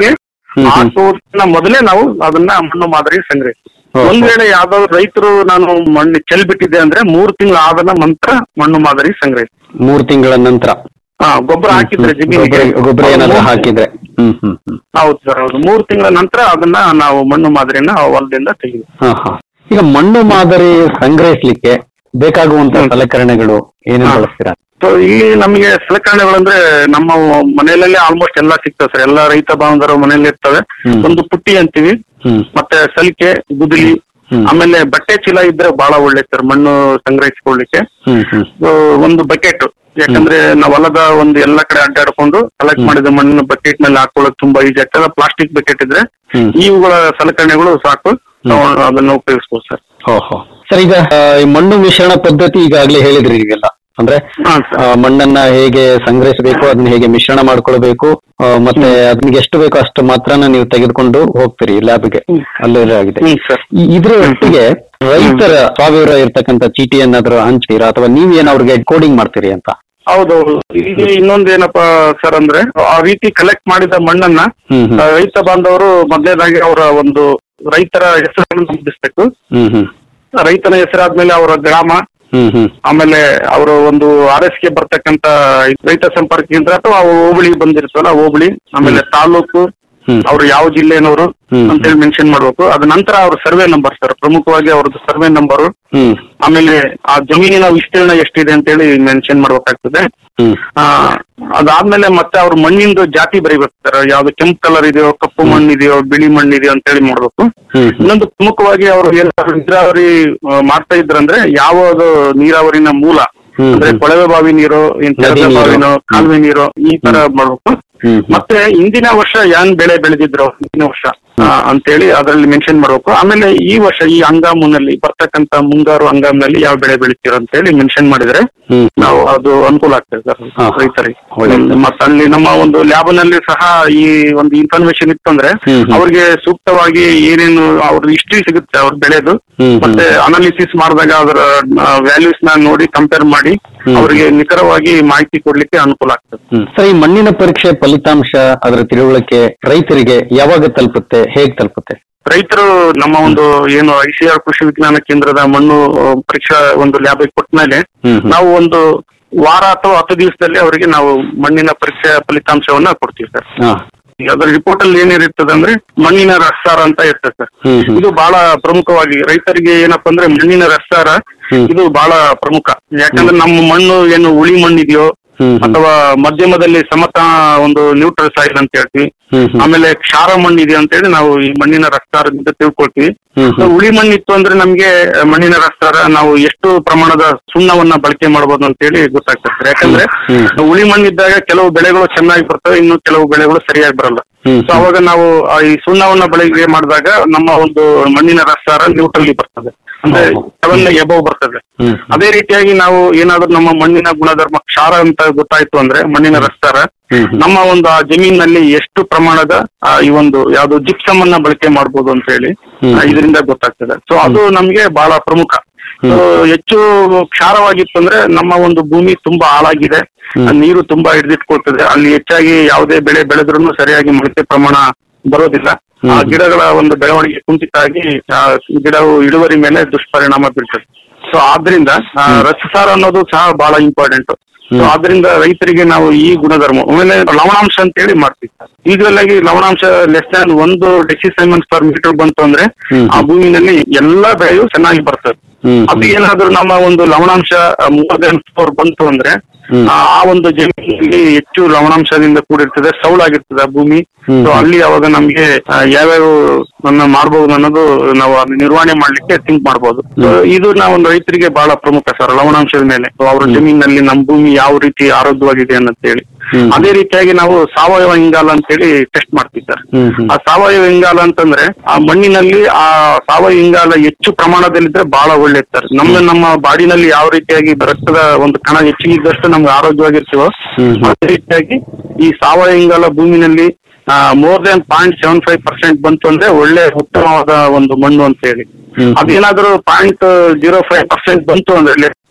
ಹ್ಮ್, ಆ ಹ್ಮ್. ಸೋರ್ಸ್ನ ಮೊದಲೇ ನಾವು ಅದನ್ನ ಮಣ್ಣು ಮಾದರಿ ಸಂಗ್ರಹಿಸ್ತೀವಿ ಓಹೋ. ಒಂದ್ ವೇಳೆ ಯಾವ್ದಾದ್ರು ರೈತರು ನಾನು ಮಣ್ಣು ಚೆಲ್ ಬಿಟ್ಟಿದ್ದೆ ಅಂದ್ರೆ ಮೂರ್ ತಿಂಗಳ ಆದ ನಂತರ ಮಣ್ಣು ಮಾದರಿ ಸಂಗ್ರಹಿಸ್ತೀವಿ ಮೂರ್ ತಿಂಗಳ ನಂತರ ಹಾ ಗೊಬ್ಬರ ಹಾಕಿದ್ರೆ ಜಮೀನಿಗೆ ಗೊಬ್ಬರ ಗೊಬ್ಬರ ಅವ್ರು ಏನಾದ್ರು ಮೂರ್- ಹಾಕಿದ್ರೆ ಹ್ಮ್ ಹ್ಮ್ ಹ್ಮ್ ಹೌದು ಸರ್ ಹೌದು ಮೂರ್ ತಿಂಗಳ ನಂತರ ಅದನ್ನ ನಾವು ಮಣ್ಣು ಮಾದರಿನ ಹೊಲದಿಂದ ತೆಗೆದು ಹಾ ಹಾ ಈಗ ಮಣ್ಣು ಮಾದರಿ ಸಂಗ್ರಹಿಸ್ಲಿಕ್ಕೆ ಬೇಕಾಗುವಂತ ಸಲಕರಣೆಗಳು ಏನೇನು ಬಳಸ್ತೀರಾ ಸೊ ಇಲ್ಲಿ ನಮಗೆ ಸಲಕರಣೆಗಳಂದ್ರೆ ನಮ್ಮ ಮನೆಯಲ್ಲೇ ಆಲ್ಮೋಸ್ಟ್ ಎಲ್ಲಾ ಸಿಗ್ತವೆ ಸರ್ ಎಲ್ಲಾ ರೈತ ಬಾಂಧವರು ಮನೆಯಲ್ಲಿ ಇರ್ತವೆ ಹ್ಮ್. ಒಂದು ಪುಟ್ಟಿ ಅಂತೀವಿ ಹ್ಮ್ ಮತ್ತೆ ಸಲಿಕೆ ಗುದಿಲಿ ಆಮೇಲೆ ಬಟ್ಟೆ ಚೀಲ ಇದ್ರೆ ಬಹಳ ಒಳ್ಳೆ ಸರ್ ಮಣ್ಣು ಸಂಗ್ರಹಿಸಿಕೊಳ್ಳಿಕ್ಕೆ ಹ್ಮ್ ಹ್ಮ್ ಸೊ ಒಂದು ಬಕೆಟ್ ಯಾಕಂದ್ರೆ ನಾವು ಹೊಲದ ಒಂದು ಎಲ್ಲಾ ಕಡೆ ಅಡ್ಡಾಡ್ಕೊಂಡು ಕಲೆಕ್ಟ್ ಮಾಡಿದ ಮಣ್ಣು ಬಕೆಟ್ ನಲ್ಲಿ ಹಾಕೊಳ್ಳೋಕೆ ತುಂಬಾ ಈಜಿ ಆಗ್ತದೆ ಪ್ಲಾಸ್ಟಿಕ್ ಬಕೆಟ್ ಇದ್ರೆ ಹ್ಮ್. ಇವುಗಳ ಸಲಕರಣೆಗಳು ಸಾಕು ನಾವು ಅದನ್ನ ಉಪಯೋಗಿಸ್ಬೋದು ಸರ್ ಓಹೋ ಸರ್ ಈಗ ಆ, ಈ ಮಣ್ಣು ಮಿಶ್ರಣ ಪದ್ಧತಿ ಈಗಾಗಲೇ ಹೇಳಿದ್ರಿ ನೀವೆಲ್ಲ ಅಂದ್ರೆ ಆ, ಮಣ್ಣನ್ನ ಹೇಗೆ ಸಂಗ್ರಹಿಸಬೇಕು ಅದನ್ನ ಹೇಗೆ ಮಿಶ್ರಣ ಮಾಡ್ಕೊಳ್ಬೇಕು ಆ, ಮತ್ತೆ ಅದನ್ನ ಎಷ್ಟು ಬೇಕೋ ಅಷ್ಟು ಮಾತ್ರನ ನೀವು ತೆಗೆದುಕೊಂಡು ಹೋಗ್ತೀರಿ ಲ್ಯಾಬ್ಗೆ ಅಲ್ಲೇ ಆಗಿದೆ ಈ- ಇದ್ರ ಒಟ್ಟಿಗೆ ರೈತರ ಸಾವಿರ ಇರ್ತಕ್ಕಂಥ ಚೀಟಿ ಏನಾದ್ರು ಹಂಚ್ತೀರಾ ಅಥವಾ ನೀವೇನ್ ಅವ್ರಿಗೆ ಕೋಡಿಂಗ್ ಮಾಡ್ತೀರಿ ಅಂತ ಹೌದೌದು ಇಲ್ಲಿ ಇನ್ನೊಂದೇನಪ್ಪಾ ಸರ್ ಅಂದ್ರೆ ಆ ರೀತಿ ಕಲೆಕ್ಟ್ ಮಾಡಿದ ಮಣ್ಣನ್ನ ಹ್ಮ್ ಹ್ಮ್ ಆ, ರೈತ ಬಾಂಧವರು ಮೊದಲನೇದಾಗಿ ಅವರ ಒಂದು ರೈತರ ಹೆಸರನ್ನು ನಮೂದಿಸ್ಬೇಕು ಹ್ಮ್ ಹ್ಮ್ ರೈತನ ಹೆಸರಾದ್ಮೇಲೆ ಅವರ ಗ್ರಾಮ ಹ್ಮ್ ಹ್ಮ್ ಆಮೇಲೆ ಅವರು ಒಂದು ಆರ್ ಎಸ್ ಗೆ ಬರ್ತಕ್ಕಂತ ರೈತ ಸಂಪರ್ಕ ಕೇಂದ್ರ ಅಥವಾ ಅವ್ರ ಹೋಬಳಿ ಬಂದಿರ್ತವಲ್ಲ ಹೋಬಳಿ ಆಮೇಲೆ ತಾಲೂಕು ಹ್ಮ್. ಅವ್ರು ಯಾವ ಜಿಲ್ಲೆನವರು ಹ್ಮ್. ಅಂತೇಳಿ ಮೆನ್ಷನ್ ಮಾಡ್ಬೇಕು ಅದ ನಂತರ ಅವ್ರ ಸರ್ವೆ ನಂಬರ್ ಸರ್ ಪ್ರಮುಖವಾಗಿ ಅವ್ರದ್ದು ಸರ್ವೆ ನಂಬರು ಹ್ಮ್ ಆಮೇಲೆ ಆ ಜಮೀನಿನ ವಿಸ್ತೀರ್ಣ ಎಷ್ಟಿದೆ ಅಂತೇಳಿ ಮೆನ್ಷನ್ ಮಾಡ್ಬೇಕಾಗ್ತದೆ ಹ್ಮ್ ಆ ಅದಾದ್ಮೇಲೆ ಮತ್ತೆ ಅವ್ರ ಮಣ್ಣಿಂದು ಜಾತಿ ಬರೀಬೇಕು ಸರ್ ಯಾವ್ದು ಕೆಂಪು ಕಲರ್ ಇದೆಯೋ ಕಪ್ಪು ಮಣ್ಣು ಇದೆಯೋ ಬಿಳಿ ಮಣ್ಣು ಇದೆಯೋ ಅಂತೇಳಿ ಮಾಡ್ಬೇಕು ಹ್ಮ್ ಇನ್ನೊಂದು ಪ್ರಮುಖವಾಗಿ ಅವರು ಏನಾದ್ರು ನೀರಾವರಿ ಆ, ಮಾಡ್ತಾ ಇದ್ರಂದ್ರೆ ಯಾವುದು ನೀರಾವರಿನ ಮೂಲ ಹ್ಮ್ ಅಂದ್ರೆ ಕೊಳವೆ ಬಾವಿ ನೀರು ಏನ್ ನದಿ ಕೆರೆ ನೀರು. ಬಾವಿನೋ ಕಾಲುವೆ ನೀರು ಈ ತರ ಮಾಡ್ಬೇಕು ಹ್ಮ್ ಮತ್ತೆ ಹಿಂದಿನ ವರ್ಷ ಏನ್ ಬೆಳೆ ಬೆಳೆದಿದ್ರು ಹಿಂದಿನ ವರ್ಷ ಆ, ಅಂತೇಳಿ ಅದರಲ್ಲಿ ಮೆನ್ಷನ್ ಮಾಡ್ಬೇಕು ಆಮೇಲೆ ಈ ವರ್ಷ ಈ ಹಂಗಾಮಿನಲ್ಲಿ ಬರ್ತಕ್ಕಂತ ಮುಂಗಾರು ಹಂಗಾಮಿನಲ್ಲಿ ಯಾವ ಬೆಳೆ ಬೆಳಿತೀರ ಅಂತೇಳಿ ಮೆನ್ಷನ್ ಮಾಡಿದ್ರೆ ಹ್ಮ್ ನಾವು ಅದು ಅನುಕೂಲ ಆಗ್ತದೆ ಸರ್ ಹಾ. ರೈತರಿಗೆ ಒಳ್ಳೆದು. ಮತ್ತೆ ಅಲ್ಲಿ ನಮ್ಮ ಒಂದು ಲ್ಯಾಬ್ ನಲ್ಲಿ ಸಹ ಈ ಒಂದು ಇನ್ಫಾರ್ಮೇಶನ್ ಇತ್ತಂದ್ರೆ ಹ್ಮ್ ಹ್ಮ್. ಅವ್ರಿಗೆ ಸೂಕ್ತವಾಗಿ ಏನೇನು ಅವ್ರ ಹಿಸ್ಟ್ರಿ ಸಿಗುತ್ತೆ ಅವ್ರ ಬೆಳೆದು ಹ್ಮ್ ಹ್ಮ್. ಮತ್ತೆ ಅನಾಲಿಸಿಸ್ ಮಾಡಿದಾಗ ಅದರ ವ್ಯಾಲ್ಯೂಸ್ ನ ನೋಡಿ ಕಂಪೇರ್ ಮಾಡಿ ಹ್ಮ್. ಅವರಿಗೆ ನಿಖರವಾಗಿ ಮಾಹಿತಿ ಕೊಡ್ಲಿಕ್ಕೆ ಅನುಕೂಲ ಆಗ್ತದೆ ಹ್ಮ್. ಸರ್ ಈ ಮಣ್ಣಿನ ಪರೀಕ್ಷೆ ಫಲಿತಾಂಶ ಅದರ ತಿಳುವಳಿಕೆ ರೈತರಿಗೆ ಯಾವಾಗ ತಲುಪುತ್ತೆ ಹೇಗ್ ತಲುಪುತ್ತೆ ರೈತರು ನಮ್ಮ ಒಂದು ಏನು ಐ ಸಿ ಆರ್ ಕೃಷಿ ವಿಜ್ಞಾನ ಕೇಂದ್ರದ ಮಣ್ಣು ಆ, ಪರೀಕ್ಷಾ ಒಂದು ಲ್ಯಾಬ್ ಕೊಟ್ಟ ಮೇಲೆ ಹ್ಮ್ ಹ್ಮ್. ನಾವು ಒಂದು ವಾರ ಅಥವಾ ಹತ್ತು ದಿವಸದಲ್ಲಿ ಅವರಿಗೆ ನಾವು ಮಣ್ಣಿನ ಪರೀಕ್ಷೆ ಫಲಿತಾಂಶವನ್ನ ಕೊಡ್ತೀವಿ ಸರ್ ಹಾ. ಈಗ ಅದ್ರ ರಿಪೋರ್ಟ್ ಅಲ್ಲಿ ಏನಿರ್ತದೆ ಅಂದ್ರೆ ಮಣ್ಣಿನ ರಸಾರ ಅಂತ ಇರ್ತದೆ ಸರ್ ಹ್ಮ್ ಹ್ಮ್. ಇದು ಬಹಳ ಪ್ರಮುಖವಾಗಿ ರೈತರಿಗೆ ಏನಪ್ಪಾ ಅಂದ್ರೆ ಮಣ್ಣಿನ ರಸಾರ ಹ್ಮ್. ಇದು ಬಹಳ ಪ್ರಮುಖ ಯಾಕಂದ್ರೆ ನಮ್ಮ ಮಣ್ಣು ಏನು ಉಳಿ ಮಣ್ಣಿದೆಯೋ ಹ್ಮ್ ಹ್ಮ್. ಅಥವಾ ಮಧ್ಯಮದಲ್ಲಿ ಸಮತ ಒಂದು ನ್ಯೂಟ್ರಲ್ ಸಾಯಿಲ್ ಅಂತ ಹೇಳ್ತೀವಿ ಹ್ಮ್ ಹ್ಮ್. ಆಮೇಲೆ ಕ್ಷಾರ ಮಣ್ಣಿದೆ ಅಂತೇಳಿ ನಾವು ಈ ಮಣ್ಣಿನ ರಸಾರದಿಂದ ತಿಳ್ಕೊಳ್ತೀವಿ ಹ್ಮ್ ಸೊ, ಹ್ಮ್. ಉಳಿ ಮಣ್ಣಿತ್ತು ಅಂದ್ರೆ ನಮ್ಗೆ ಮಣ್ಣಿನ ರಸಾರ ನಾವು ಎಷ್ಟು ಪ್ರಮಾಣದ ಸುಣ್ಣವನ್ನ ಬಳಕೆ ಮಾಡಬಹುದು ಅಂತೇಳಿ ಗೊತ್ತಾಗ್ತದೆ ಸರ್. ಯಾಕಂದ್ರೆ ಹ್ಮ್. ಉಳಿ ಮಣ್ಣಿದ್ದಾಗ ಕೆಲವು ಬೆಳೆಗಳು ಚೆನ್ನಾಗಿ ಬರ್ತವೆ ಇನ್ನು ಕೆಲವು ಬೆಳೆಗಳು ಸರಿಯಾಗಿ ಬರಲ್ಲ ಹ್ಮ್ ಸೊ ಅವಾಗ ನಾವು ಆ ಈ ಸುಣ್ಣವನ್ನ ಬಳಕೆ ಮಾಡಿದಾಗ ನಮ್ಮ ಒಂದು ಮಣ್ಣಿನ ರಸಾರ ನ್ಯೂಟ್ರಲ್ಲಿ ಬರ್ತದೆ ಅಂದ್ರೆ ಸೆವೆನ್ ಎಬವ್ ಬರ್ತದೆ ಹ್ಮ್ ಅದೇ ರೀತಿಯಾಗಿ ನಾವು ಏನಾದ್ರೂ ನಮ್ಮ ಮಣ್ಣಿನ ಗುಣಧರ್ಮ ಕ್ಷಾರ ಅಂತ ಗೊತ್ತಾಯ್ತು ಅಂದ್ರೆ ಮಣ್ಣಿನ ರಸಾರ ಹ್ಮ್ ಹ್ಮ್. ನಮ್ಮ ಒಂದು ಆ ಜಮೀನಿನಲ್ಲಿ ಎಷ್ಟು ಪ್ರಮಾಣದ ಆ, ಈ ಒಂದು ಯಾವ್ದು ಜಿಪ್ಸಮ್ ಅನ್ನ ಬಳಕೆ ಮಾಡ್ಬೋದು ಅಂತ ಹೇಳಿ ಹ್ಮ್. ಆ, ಇದರಿಂದ ಗೊತ್ತಾಗ್ತದೆ ಸೊ ಅದು ನಮ್ಗೆ ಬಹಳ ಪ್ರಮುಖ So, ಹೆಚ್ಚು ಕ್ಷಾರವಾಗಿತ್ತು ಅಂದ್ರೆ ನಮ್ಮ ಒಂದು ಭೂಮಿ ತುಂಬಾ ಹಾಳಾಗಿದೆ ಆ, ನೀರು ತುಂಬಾ ಹಿಡಿದಿಟ್ಕೊಳ್ತದೆ ಅಲ್ಲಿ ಹೆಚ್ಚಾಗಿ ಯಾವುದೇ ಬೆಳೆ ಬೆಳೆದ್ರೂ ಸರಿಯಾಗಿ ಮೊಳಕೆ ಪ್ರಮಾಣ ಬರೋದಿಲ್ಲ ಆ ಗಿಡಗಳ ಒಂದು ಬೆಳವಣಿಗೆ ಕುಂಠಿತ ಆಗಿ ಆ, ಗಿಡವು ಇಳುವರಿ ಮೇಲೆ ದುಷ್ಪರಿಣಾಮ ಬೀಳ್ತದೆ ಸೊ ಆದ್ರಿಂದ ಆ, ರಸಸಾರ ಅನ್ನೋದು ಸಹ ಬಹಳ ಇಂಪಾರ್ಟೆಂಟ್ ಸೊ ಆದ್ರಿಂದ ರೈತರಿಗೆ ನಾವು ಈ ಗುಣಧರ್ಮ ಆಮೇಲೆ ಲವಣಾಂಶ ಅಂತ ಹೇಳಿ ಮಾಡ್ತೀವಿ ಯೂಶುವಲ್ ಆಗಿ ಲವಣಾಂಶ ಲೆಸ್ ದ್ಯಾನ್ ಒಂದು ಡೆಸಿಸೈಮನ್ಸ್ ಪರ್ ಮೀಟರ್ ಬಂತು ಅಂದ್ರೆ ಆ ಭೂಮಿನಲ್ಲಿ ಎಲ್ಲಾ ಬೆಳೆಯು ಚೆನ್ನಾಗಿ ಬರ್ತದೆ ಹ್ಮ್ ಅದು ಏನಾದ್ರೂ ನಮ್ಮ ಒಂದು ಲವಣಾಂಶ ಮೋರ್ ದನ್ ಫೋರ್ ಬಂತು ಅಂದ್ರೆ ಹ್ಮ್. ಆ ಆ ಒಂದು ಜಮೀನಿನಲ್ಲಿ ಹೆಚ್ಚು ಲವಣಾಂಶದಿಂದ ಕೂಡಿರ್ತದೆ ಸೌಳಾಗಿರ್ತದೆ ಆ ಭೂಮಿ ಹ್ಮ್. ಸೊ ಅಲ್ಲಿ ಅವಾಗ ನಮ್ಗೆ ಆ, ಯಾವ್ಯಾವ ಅನ್ನ ಮಾಡಬಹುದು ಅನ್ನೋದು ನಾವು ಅದನ್ನ ನಿರ್ವಹಣೆ ಮಾಡ್ಲಿಕ್ಕೆ ಥಿಂಕ್ ಮಾಡಬಹುದು ಇದು ನಾವು ಒಂದು ರೈತರಿಗೆ ಬಹಳ ಪ್ರಮುಖ ಸರ್ ಲವಣಾಂಶದ ಮೇಲೆ So, ಅವ್ರ ಜಮೀನಿನಲ್ಲಿ ನಮ್ಮ ಭೂಮಿ ಯಾವ ರೀತಿ ಆರೋಗ್ಯವಾಗಿದೆ ಅನ್ನಂತೇಳಿ ಹ್ಮ್. ಅದೇ ರೀತಿಯಾಗಿ ನಾವು ಸಾವಯವ ಇಂಗಾಲ ಅಂತೇಳಿ ಟೆಸ್ಟ್ ಮಾಡ್ತೀವಿ ಸರ್ ಹ್ಮ್ ಹ್ಮ್. ಆ ಸಾವಯವ ಇಂಗಾಲ ಅಂತಂದ್ರೆ ಆ ಮಣ್ಣಿನಲ್ಲಿ ಆ ಸಾವಯವ ಇಂಗಾಲ ಹೆಚ್ಚು ಪ್ರಮಾಣದಲ್ಲಿದ್ರೆ ಬಹಳ ಒಳ್ಳೇದು ಸರ್ ನಮ್ಮ ನಮ್ಮ ಬಾಡಿನಲ್ಲಿ ಯಾವ ರೀತಿಯಾಗಿ ರಕ್ತದ ಒಂದು ಕಣ ಹೆಚ್ಚಿಗೆ ಇದ್ದಷ್ಟು ನಮ್ಗೆ ಆರೋಗ್ಯವಾಗಿರ್ತೀವೋ ಹ್ಮ್ ಹ್ಮ್. ಅದೇ ರೀತಿಯಾಗಿ ಈ ಸಾವಯವ ಇಂಗಾಲ ಭೂಮಿನಲ್ಲಿ more than point seven five percent ಬಂತು ಅಂದ್ರೆ ಒಳ್ಳೆ ಉತ್ತಮವಾದ ಒಂದು ಮಣ್ಣು ಅಂತ ಹೇಳಿ ಹ್ಮ್. ಅದೇನಾದ್ರೂ ಪಾಯಿಂಟ್ ಜೀರೋ ಫೈವ್ ಪರ್ಸೆಂಟ್ ಬಂತು ಅಂದ್ರೆ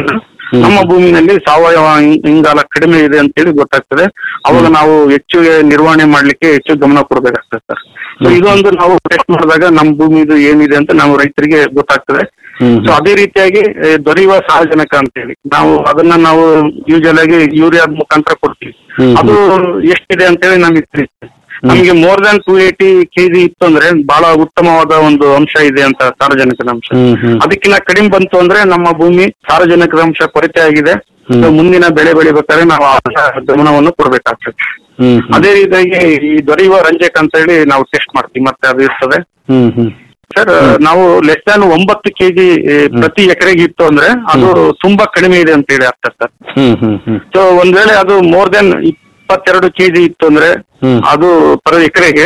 ನಮ್ಮ ಭೂಮಿನಲ್ಲಿ ಸಾವಯವ ಇಂ- ಇಂಗಾಲ ಕಡಿಮೆ ಇದೆ ಅಂತೇಳಿ ಗೊತ್ತಾಗ್ತದೆ ಅವಾಗ ನಾವು ಹೆಚ್ಚು ನಿರ್ವಹಣೆ ಮಾಡ್ಲಿಕ್ಕೆ ಹೆಚ್ಚು ಗಮನ ಕೊಡ್ಬೇಕಾಗ್ತದೆ ಸರ್ ಸೊ ಇದೊಂದು ನಾವು ಟೆಸ್ಟ್ ಮಾಡಿದಾಗ ನಮ್ಮ ಭೂಮಿದು ಏನಿದೆ ಅಂತ ನಾವು ರೈತರಿಗೆ ಗೊತ್ತಾಗ್ತದೆ ಸೊ ಅದೇ ರೀತಿಯಾಗಿ ಏ, ದೊರೆಯುವ ಸಾರಜನಕ ಅಂತೇಳಿ ನಾವು ಅದನ್ನ ನಾವು ಯೂಶಲ್ ಆಗಿ ಯೂರಿಯಾದ ಮುಖಾಂತರ ಕೊಡ್ತೀವಿ ಅದು ಎಷ್ಟಿದೆ ಅಂತೇಳಿ ನಮಗೆ ತಿಳಿಸ್ತದೆ ನಮಗೆ more than two eighty KG ಇತ್ತು ಅಂದ್ರೆ ಬಹಳ ಉತ್ತಮವಾದ ಒಂದು ಅಂಶ ಇದೆ ಅಂತ ಸಾರಜನಕದ ಅಂಶ ಅದಕ್ಕಿಂತ ಕಡಿಮೆ ಬಂತು ಅಂದ್ರೆ ನಮ್ಮ ಭೂಮಿ ಸಾರಜನಕದ ಅಂಶ ಕೊರತೆ ಆಗಿದೆ So ಮುಂದಿನ ಬೆಳೆ ಬೆಳಿಬೇಕಾದ್ರೆ ನಾವು ಆ ಗಮನವನ್ನು ಕೊಡ್ಬೇಕಾಗ್ತದೆ ಅದೇ ರೀತಿಯಾಗಿ ಈ ದೊರೆಯುವ ರಂಜಕ ಅಂತ ಹೇಳಿ ನಾವು ಟೆಸ್ಟ್ ಮಾಡ್ತೀವಿ ಮತ್ತೆ ಅದು ಇರ್ತದೆ ಹ್ಮ್ ಹ್ಮ್ ಸರ್ ನಾವು ಲೆಸ್ ದ್ಯಾನ್ ಒಂಬತ್ತು ಕೆಜಿ ಪ್ರತಿ ಎಕರೆಗೆ ಇತ್ತು ಅಂದ್ರೆ ಅದು ತುಂಬಾ ಕಡಿಮೆ ಇದೆ ಅಂತ ಹೇಳಿ ಅರ್ಥ ಸರ್ ಹ್ಮ್ ಹ್ಮ್ ಹ್ಮ್ ಸೊ ಒಂದ್ ವೇಳೆ ಅದು ಮೋರ್ ದೆನ್ ಇಪ್ಪತ್ತೆರಡು ಕೆಜಿ ಇತ್ತು ಅಂದ್ರೆ ಅದು ಪರ್ ಎಕರೆಗೆ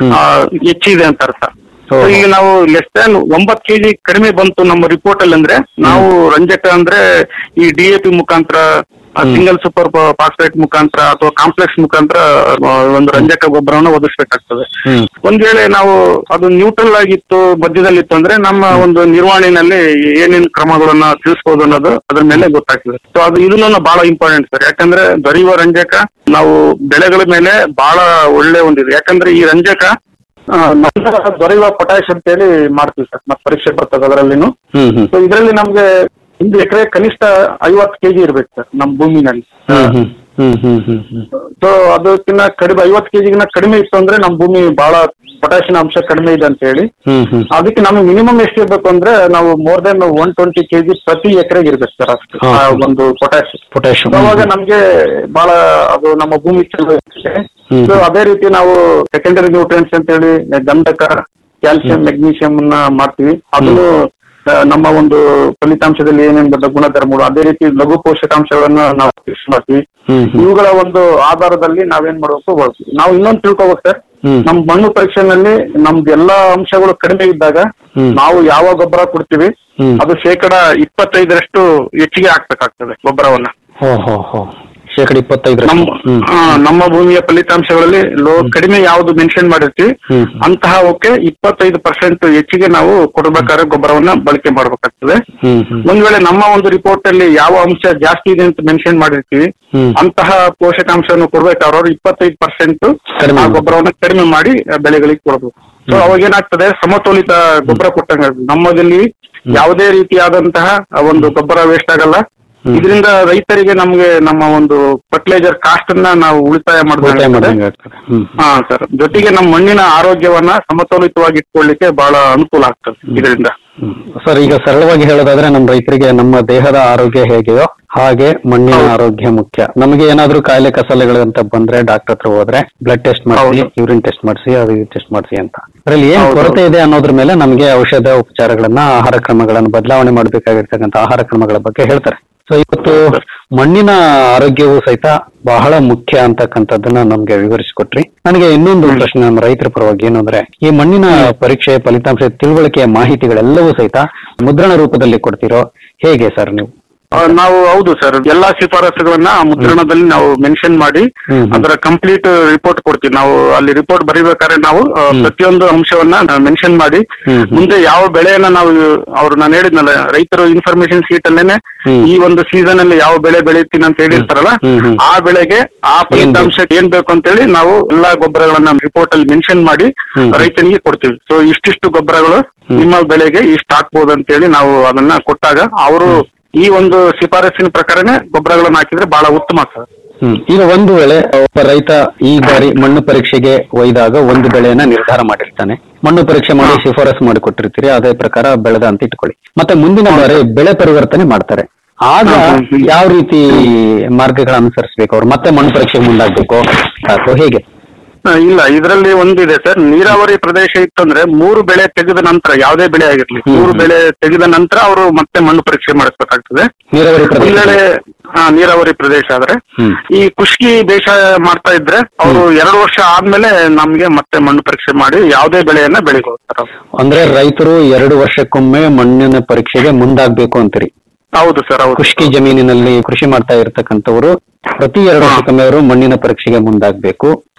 ಹೆಚ್ಚಿದೆ ಅಂತ ಅರ್ಥ So ಈಗ ನಾವು ಲೆಸ್ ದ್ಯಾನ್ ಒಂಬತ್ ಕೆಜಿ ಕಡಿಮೆ ಬಂತು ನಮ್ಮ ರಿಪೋರ್ಟ್ ಅಲ್ಲಿ ಅಂದ್ರೆ ನಾವು ರಂಜಕ ಅಂದ್ರೆ ಈ ಡಿ ಎ ಪಿ ಮುಖಾಂತರ ಸಿಂಗಲ್ ಸೂಪರ್ ಫಾಸ್ಫೇಟ್ ಮುಖಾಂತರ ಅಥವಾ ಕಾಂಪ್ಲೆಕ್ಸ್ ಮುಖಾಂತರ ಆ, ಒಂದು ರಂಜಕ ಗೊಬ್ಬರವನ್ನು ಒದಗಿಸ್ಬೇಕಾಗ್ತದೆ ಒಂದ್ ವೇಳೆ ನಾವು ಅದು ನ್ಯೂಟ್ರಲ್ ಆಗಿತ್ತು ಮಧ್ಯದಲ್ಲಿತ್ತು ಅಂದ್ರೆ ನಮ್ಮ ಒಂದು ನಿರ್ವಹಣೆಯಲ್ಲಿ ಏನೇನ್ ಕ್ರಮಗಳನ್ನ ತಿಳಿಸ್ಬೋದು ಅನ್ನೋದು ಅದ್ರ ಮೇಲೆ ಗೊತ್ತಾಗ್ತದೆ ಸೊ ಅದು ಇದನ್ನ ಬಹಳ ಇಂಪಾರ್ಟೆಂಟ್ ಸರ್ ಯಾಕಂದ್ರೆ ದೊರೆಯುವ ರಂಜಕ ನಾವು ಬೆಳೆಗಳ ಮೇಲೆ ಬಹಳ ಒಳ್ಳೆ ಒಂದಿದೆ ಯಾಕಂದ್ರೆ ಈ ರಂಜಕ ಆ, ನಂತರ ದೊರೆಯುವ ಪೊಟ್ಯಾಶ್ ಅಂತೇಳಿ ಮಾಡ್ತೀವಿ ಸರ್ ಮತ್ತೆ ಪರೀಕ್ಷೆ ಬರ್ತದೆ ಅದರಲ್ಲಿನು ಹ್ಮ್ ಹ್ಮ್ ಸೊ ಇದರಲ್ಲಿ ನಮ್ಗೆ ಒಂದು ಎಕರೆ ಕನಿಷ್ಠ ಐವತ್ತು ಕೆಜಿ ಇರ್ಬೇಕು ಸರ್ ನಮ್ಮ ಭೂಮಿನಲ್ಲಿ ಹ್ಮ್ ಹ್ಮ್ ಹ್ಮ್ ಹ್ಮ್ ಹ್ಮ್ ಹ್ಮ್ ಸೊ ಅದಕ್ಕಿಂತ ಕಡಿಮೆ ಐವತ್ತು ಕೆಜಿಗಿನ ಕಡಿಮೆ ಇತ್ತು ಅಂದ್ರೆ ನಮ್ಮ ಭೂಮಿ ಬಹಳ ಪೊಟ್ಯಾಷಿಯಂ ಅಂಶ ಕಡಿಮೆ ಇದೆ ಅಂತ ಹೇಳಿ ಹ್ಮ್ ಹ್ಮ್ ಅದಕ್ಕೆ ನಮಗೆ ಮಿನಿಮಮ್ ಎಷ್ಟು ಇರ್ಬೇಕು ಅಂದ್ರೆ ನಾವು more than one twenty KG ಪ್ರತಿ ಎಕರೆಗೆ ಇರ್ಬೇಕು ಸರ್ ಅಷ್ಟು ಹಾ. ಆ ಒಂದು ಪೊಟ್ಯಾಷ್ ಪೊಟ್ಯಾಷಿಯಂ ಅವಾಗ ನಮ್ಗೆ ಬಹಳ ಅದು ನಮ್ಮ ಭೂಮಿ ಚಲೋ ಇರ್ತದೆ ಹ್ಮ್. ಸೊ ಅದೇ ರೀತಿ ನಾವು ಸೆಕೆಂಡರಿ ನ್ಯೂಟ್ರಿಯೆಂಟ್ಸ್ ಅಂತ ಹೇಳಿ ಗಂಧಕ ಕ್ಯಾಲ್ಸಿಯಂ ಮೆಗ್ನೀಷಿಯಂ ಅನ್ನ ಮಾಡ್ತೀವಿ ಅದನ್ನು ಆ, ನಮ್ಮ ಒಂದು ಫಲಿತಾಂಶದಲ್ಲಿ ಏನೇನ್ ಬರ್ತದೆ ಗುಣಧರ್ಮಗಳು ಅದೇ ರೀತಿ ಲಘು ಪೋಷಕಾಂಶಗಳನ್ನ ನಾವು ಟೆಸ್ಟ್ ಮಾಡ್ತೀವಿ ಹ್ಮ್ ಹ್ಮ್ ಇವುಗಳ ಒಂದು ಆಧಾರದಲ್ಲಿ ನಾವೇನ್ ಮಾಡ್ಬೇಕು ಬಳಸ್ತೀವಿ ನಾವು ಇನ್ನೊಂದು ತಿಳ್ಕೊಬೇಕು ಸರ್ ಹ್ಮ್. ನಮ್ ಮಣ್ಣು ಪರೀಕ್ಷೆನಲ್ಲಿ ನಮ್ದು ಎಲ್ಲಾ ಅಂಶಗಳು ಕಡಿಮೆ ಇದ್ದಾಗ ಹ್ಮ್. ನಾವು ಯಾವ ಗೊಬ್ಬರ ಕೊಡ್ತೀವಿ ಹ್ಮ್. ಅದು ಶೇಕಡ ಇಪ್ಪತ್ತೈದರಷ್ಟು ಹೆಚ್ಚಿಗೆ ಹಾಕ್ಬೇಕಾಗ್ತದೆ ಗೊಬ್ಬರವನ್ನ ಹೋ ಹೋ ಹೋ ಶೇಕಡ ಇಪ್ಪತ್ತೈದರ ನಮ್ಮ ಆ, ನಮ್ಮ ಭೂಮಿಯ ಫಲಿತಾಂಶಗಳಲ್ಲಿ ಲೋ ಕಡಿಮೆ ಯಾವ್ದು ಮೆನ್ಷನ್ ಮಾಡಿರ್ತೀವಿ ಹ್ಮ್ ಅಂತಹವಕ್ಕೆ ಇಪ್ಪತ್ತೈದು ಪರ್ಸೆಂಟ್ ಹೆಚ್ಚಿಗೆ ನಾವು ಕೊಡಬೇಕಾದ್ರೆ ಗೊಬ್ಬರವನ್ನ ಬಳಕೆ ಮಾಡ್ಬೇಕಾಗ್ತದೆ ಹ್ಮ್ ಹ್ಮ್ ಒಂದ್ ವೇಳೆ ನಮ್ಮ ಒಂದು ರಿಪೋರ್ಟ್ ಅಲ್ಲಿ ಯಾವ ಅಂಶ ಜಾಸ್ತಿ ಇದೆ ಅಂತ ಮೆನ್ಷನ್ ಮಾಡಿರ್ತೀವಿ ಹ್ಮ್. ಅಂತಹ ಪೋಷಕಾಂಶವನ್ನು ಕೊಡ್ಬೇಕಾದ್ರೆ ಅವ್ರು ಇಪ್ಪತ್ತೈದು ಪರ್ಸೆಂಟ್ ಕಡಿಮೆ ಆ ಗೊಬ್ಬರವನ್ನ ಕಡಿಮೆ ಮಾಡಿ ಆ ಬೆಳೆಗಳಿಗೆ ಕೊಡಬೇಕು ಸೊ ಅವಾಗ ಏನಾಗ್ತದೆ ಸಮತೋಲಿತ ಗೊಬ್ಬರ ಕೊಟ್ಟಂಗ ನಮ್ಮದಲ್ಲಿ ಯಾವುದೇ ರೀತಿಯಾದಂತಹ ಆ ಒಂದು ಗೊಬ್ಬರ ವೇಸ್ಟ್ ಆಗಲ್ಲ ಇದರಿಂದ ರೈತರಿಗೆ ನಮ್ಗೆ ನಮ್ಮ ಒಂದು ಫರ್ಟಿಲೈಸರ್ ಕಾಸ್ಟ್ ಅನ್ನ ನಾವು ಉಳಿತಾಯ ಉಳಿತಾಯ ಮಾಡ್ದಂಗೆ ಮಾಡ್ದಂಗೆ ಆಗ್ತದೆ ಹ್ಮ್ ಹಾ ಸರ್ ಜೊತೆಗೆ ನಮ್ಮ ಮಣ್ಣಿನ ಆರೋಗ್ಯವನ್ನ ಸಮತೋಲಿತವಾಗಿ ಇಟ್ಕೊಳ್ಳಿಕ್ಕೆ ಬಹಳ ಅನುಕೂಲ ಆಗ್ತದೆ ಇದರಿಂದ ಸರ್ ಈಗ ಸರಳವಾಗಿ ಹೇಳೋದಾದ್ರೆ ನಮ್ಮ ರೈತರಿಗೆ ನಮ್ಮ ದೇಹದ ಆರೋಗ್ಯ ಹೇಗೆಯೋ ಹಾಗೆ ಮಣ್ಣಿನ ಆರೋಗ್ಯ ಮುಖ್ಯ ನಮಗೆ ಏನಾದ್ರೂ ಕಾಯಿಲೆ ಕಸಲೆಗಳು ಅಂತ ಬಂದ್ರೆ ಡಾಕ್ಟರ್ ಹತ್ರ ಹೋದ್ರೆ ಬ್ಲಡ್ ಟೆಸ್ಟ್ ಮಾಡಿಸಿ ಯೂರಿನ್ ಟೆಸ್ಟ್ ಮಾಡಿಸಿ ಅದು ಟೆಸ್ಟ್ ಮಾಡಿಸಿ ಅಂತ ಅದ್ರಲ್ಲಿ ಏನ್ ಕೊರತೆ ಇದೆ ಅನ್ನೋದ್ರ ಮೇಲೆ ನಮಗೆ ಔಷಧ ಉಪಚಾರಗಳನ್ನ ಆಹಾರ ಕ್ರಮಗಳನ್ನು ಬದಲಾವಣೆ ಮಾಡಬೇಕಾಗಿರ್ತಕ್ಕಂಥ ಆಹಾರ ಕ್ರಮಗಳ ಬಗ್ಗೆ ಹೇಳ್ತಾರೆ ಸೊ ಇವತ್ತು ಮಣ್ಣಿನ ಆರೋಗ್ಯವು ಸಹಿತ ಬಹಳ ಮುಖ್ಯ ಅಂತಕ್ಕಂಥದ್ದನ್ನ ನಮ್ಗೆ ವಿವರಿಸಿಕೊಟ್ರಿ ನನಗೆ ಇನ್ನೊಂದು ಪ್ರಶ್ನೆ ನಮ್ಮ ರೈತರ ಪರವಾಗಿ ಏನು ಅಂದ್ರೆ ಈ ಮಣ್ಣಿನ ಪರೀಕ್ಷೆ ಫಲಿತಾಂಶ ತಿಳುವಳಿಕೆಯ ಮಾಹಿತಿಗಳೆಲ್ಲವೂ ಸಹಿತ ಮುದ್ರಣ ರೂಪದಲ್ಲಿ ಕೊಡ್ತಿರೋ ಹೇಗೆ ಸರ್ ನೀವು ಆ, ನಾವು ಹೌದು ಸರ್ ಎಲ್ಲಾ ಶಿಫಾರಸುಗಳನ್ನ ಆ ಮುದ್ರಣದಲ್ಲಿ ನಾವು ಮೆನ್ಷನ್ ಮಾಡಿ ಅದರ ಕಂಪ್ಲೀಟ್ ರಿಪೋರ್ಟ್ ಕೊಡ್ತೀವಿ ನಾವು ಅಲ್ಲಿ ರಿಪೋರ್ಟ್ ಬರೀಬೇಕಾದ್ರೆ ನಾವು ಆ, ಪ್ರತಿಯೊಂದು ಅಂಶವನ್ನ ಮೆನ್ಷನ್ ಮಾಡಿ ಮುಂದೆ ಯಾವ ಬೆಳೆಯನ್ನ ನಾವು ಅವ್ರು ನಾನು ಹೇಳಿದ್ನಲ್ಲ ರೈತರು ಇನ್ಫಾರ್ಮೇಶನ್ ಶೀಟ್ ಅಲ್ಲೇನೆ ಈ ಒಂದು ಸೀಸನ್ ಅಲ್ಲಿ ಯಾವ ಬೆಳೆ ಬೆಳಿತೀನಿ ಅಂತ ಹೇಳಿರ್ತಾರಲ್ಲ ಆ ಬೆಳೆಗೆ ಆ ಫಲಿತಾಂಶ ಏನ್ ಬೇಕು ಅಂತೇಳಿ ನಾವು ಎಲ್ಲಾ ಗೊಬ್ಬರಗಳನ್ನ ರಿಪೋರ್ಟ್ ಅಲ್ಲಿ ಮೆನ್ಷನ್ ಮಾಡಿ ರೈತನಿಗೆ ಕೊಡ್ತೀವಿ ಸೊ ಇಷ್ಟಿಷ್ಟು ಗೊಬ್ಬರಗಳು ನಿಮ್ಮ ಬೆಳೆಗೆ ಇಷ್ಟ ಹಾಕ್ಬೋದು ಅಂತೇಳಿ ನಾವು ಅದನ್ನ ಕೊಟ್ಟಾಗ ಅವರು ಈ ಒಂದು ಶಿಫಾರಸಿನ ಪ್ರಕಾರನೇ ಗೊಬ್ಬರಗಳನ್ನ ಹಾಕಿದ್ರೆ ಬಹಳ ಉತ್ತಮ ಸರ್ ಹ್ಮ್. ಈಗ ಒಂದು ವೇಳೆ ಒಬ್ಬ ರೈತ ಈ ಬಾರಿ ಮಣ್ಣು ಪರೀಕ್ಷೆಗೆ ಒಯ್ದಾಗ ಒಂದು ಬೆಳೆಯನ್ನ ನಿರ್ಧಾರ ಮಾಡಿರ್ತಾನೆ ಮಣ್ಣು ಪರೀಕ್ಷೆ ಮಾಡಿ ಶಿಫಾರಸು ಮಾಡಿ ಕೊಟ್ಟಿರ್ತೀರಿ ಅದೇ ಪ್ರಕಾರ ಬೆಳೆದ ಅಂತ ಇಟ್ಕೊಳ್ಳಿ ಮತ್ತೆ ಮುಂದಿನ ಬಾರಿ ಬೆಳೆ ಪರಿವರ್ತನೆ ಮಾಡ್ತಾರೆ ಆಗ ಯಾವ ರೀತಿ ಮಾರ್ಗಗಳ ಅನುಸರಿಸಬೇಕು ಅವ್ರು ಮತ್ತೆ ಮಣ್ಣು ಪರೀಕ್ಷೆಗೆ ಮುಂದಾಗ್ಬೇಕು ಅಥವಾ ಹೇಗೆ ಆ, ಇಲ್ಲ ಇದರಲ್ಲಿ ಒಂದಿದೆ ಸರ್ ನೀರಾವರಿ ಪ್ರದೇಶ ಇತ್ತಂದ್ರೆ ಮೂರು ಬೆಳೆ ತೆಗೆದ ನಂತರ ಯಾವುದೇ ಬೆಳೆ ಆಗಿರ್ಲಿ ಮೂರು ಬೆಳೆ ತೆಗೆದ ನಂತರ ಅವರು ಮತ್ತೆ ಮಣ್ಣು ಪರೀಕ್ಷೆ ಮಾಡಿಸ್ಬೇಕಾಗ್ತದೆ ನೀರಾವರಿ ಪ್ರದೇಶ ಒಂದ್ ವೇಳೆ ಆ, ನೀರಾವರಿ ಪ್ರದೇಶ ಆದ್ರೆ ಈ ಖುಷ್ಕಿ ಬೇಸಾಯ ಮಾಡ್ತಾ ಇದ್ರೆ ಅವರು ಎರಡು ವರ್ಷ ಆದ್ಮೇಲೆ ನಮ್ಗೆ ಮತ್ತೆ ಮಣ್ಣು ಪರೀಕ್ಷೆ ಮಾಡಿ ಯಾವುದೇ ಬೆಳೆಯನ್ನ ಬೆಳಿಬಹುದು ಸರ್ ಅವ್ರು. ಅಂದ್ರೆ ರೈತರು ಎರಡು ವರ್ಷಕ್ಕೊಮ್ಮೆ ಮಣ್ಣಿನ ಪರೀಕ್ಷೆಗೆ ಮುಂದಾಗ್ಬೇಕು ಅಂತೀರಿ ಹೌದು ಸರ್ ಹೌದು ಖುಷ್ಕಿ ಜಮೀನಿನಲ್ಲಿ ಕೃಷಿ ಮಾಡ್ತಾ ಇರ್ತಕ್ಕಂಥವ್ರು ಪ್ರತಿ ಎರಡು ವರ್ಷಕ್ಕೊಮ್ಮೆ ಅವರು ಮಣ್ಣಿನ ಪರೀಕ್ಷೆಗೆ ಮುಂದಾಗಬೇಕು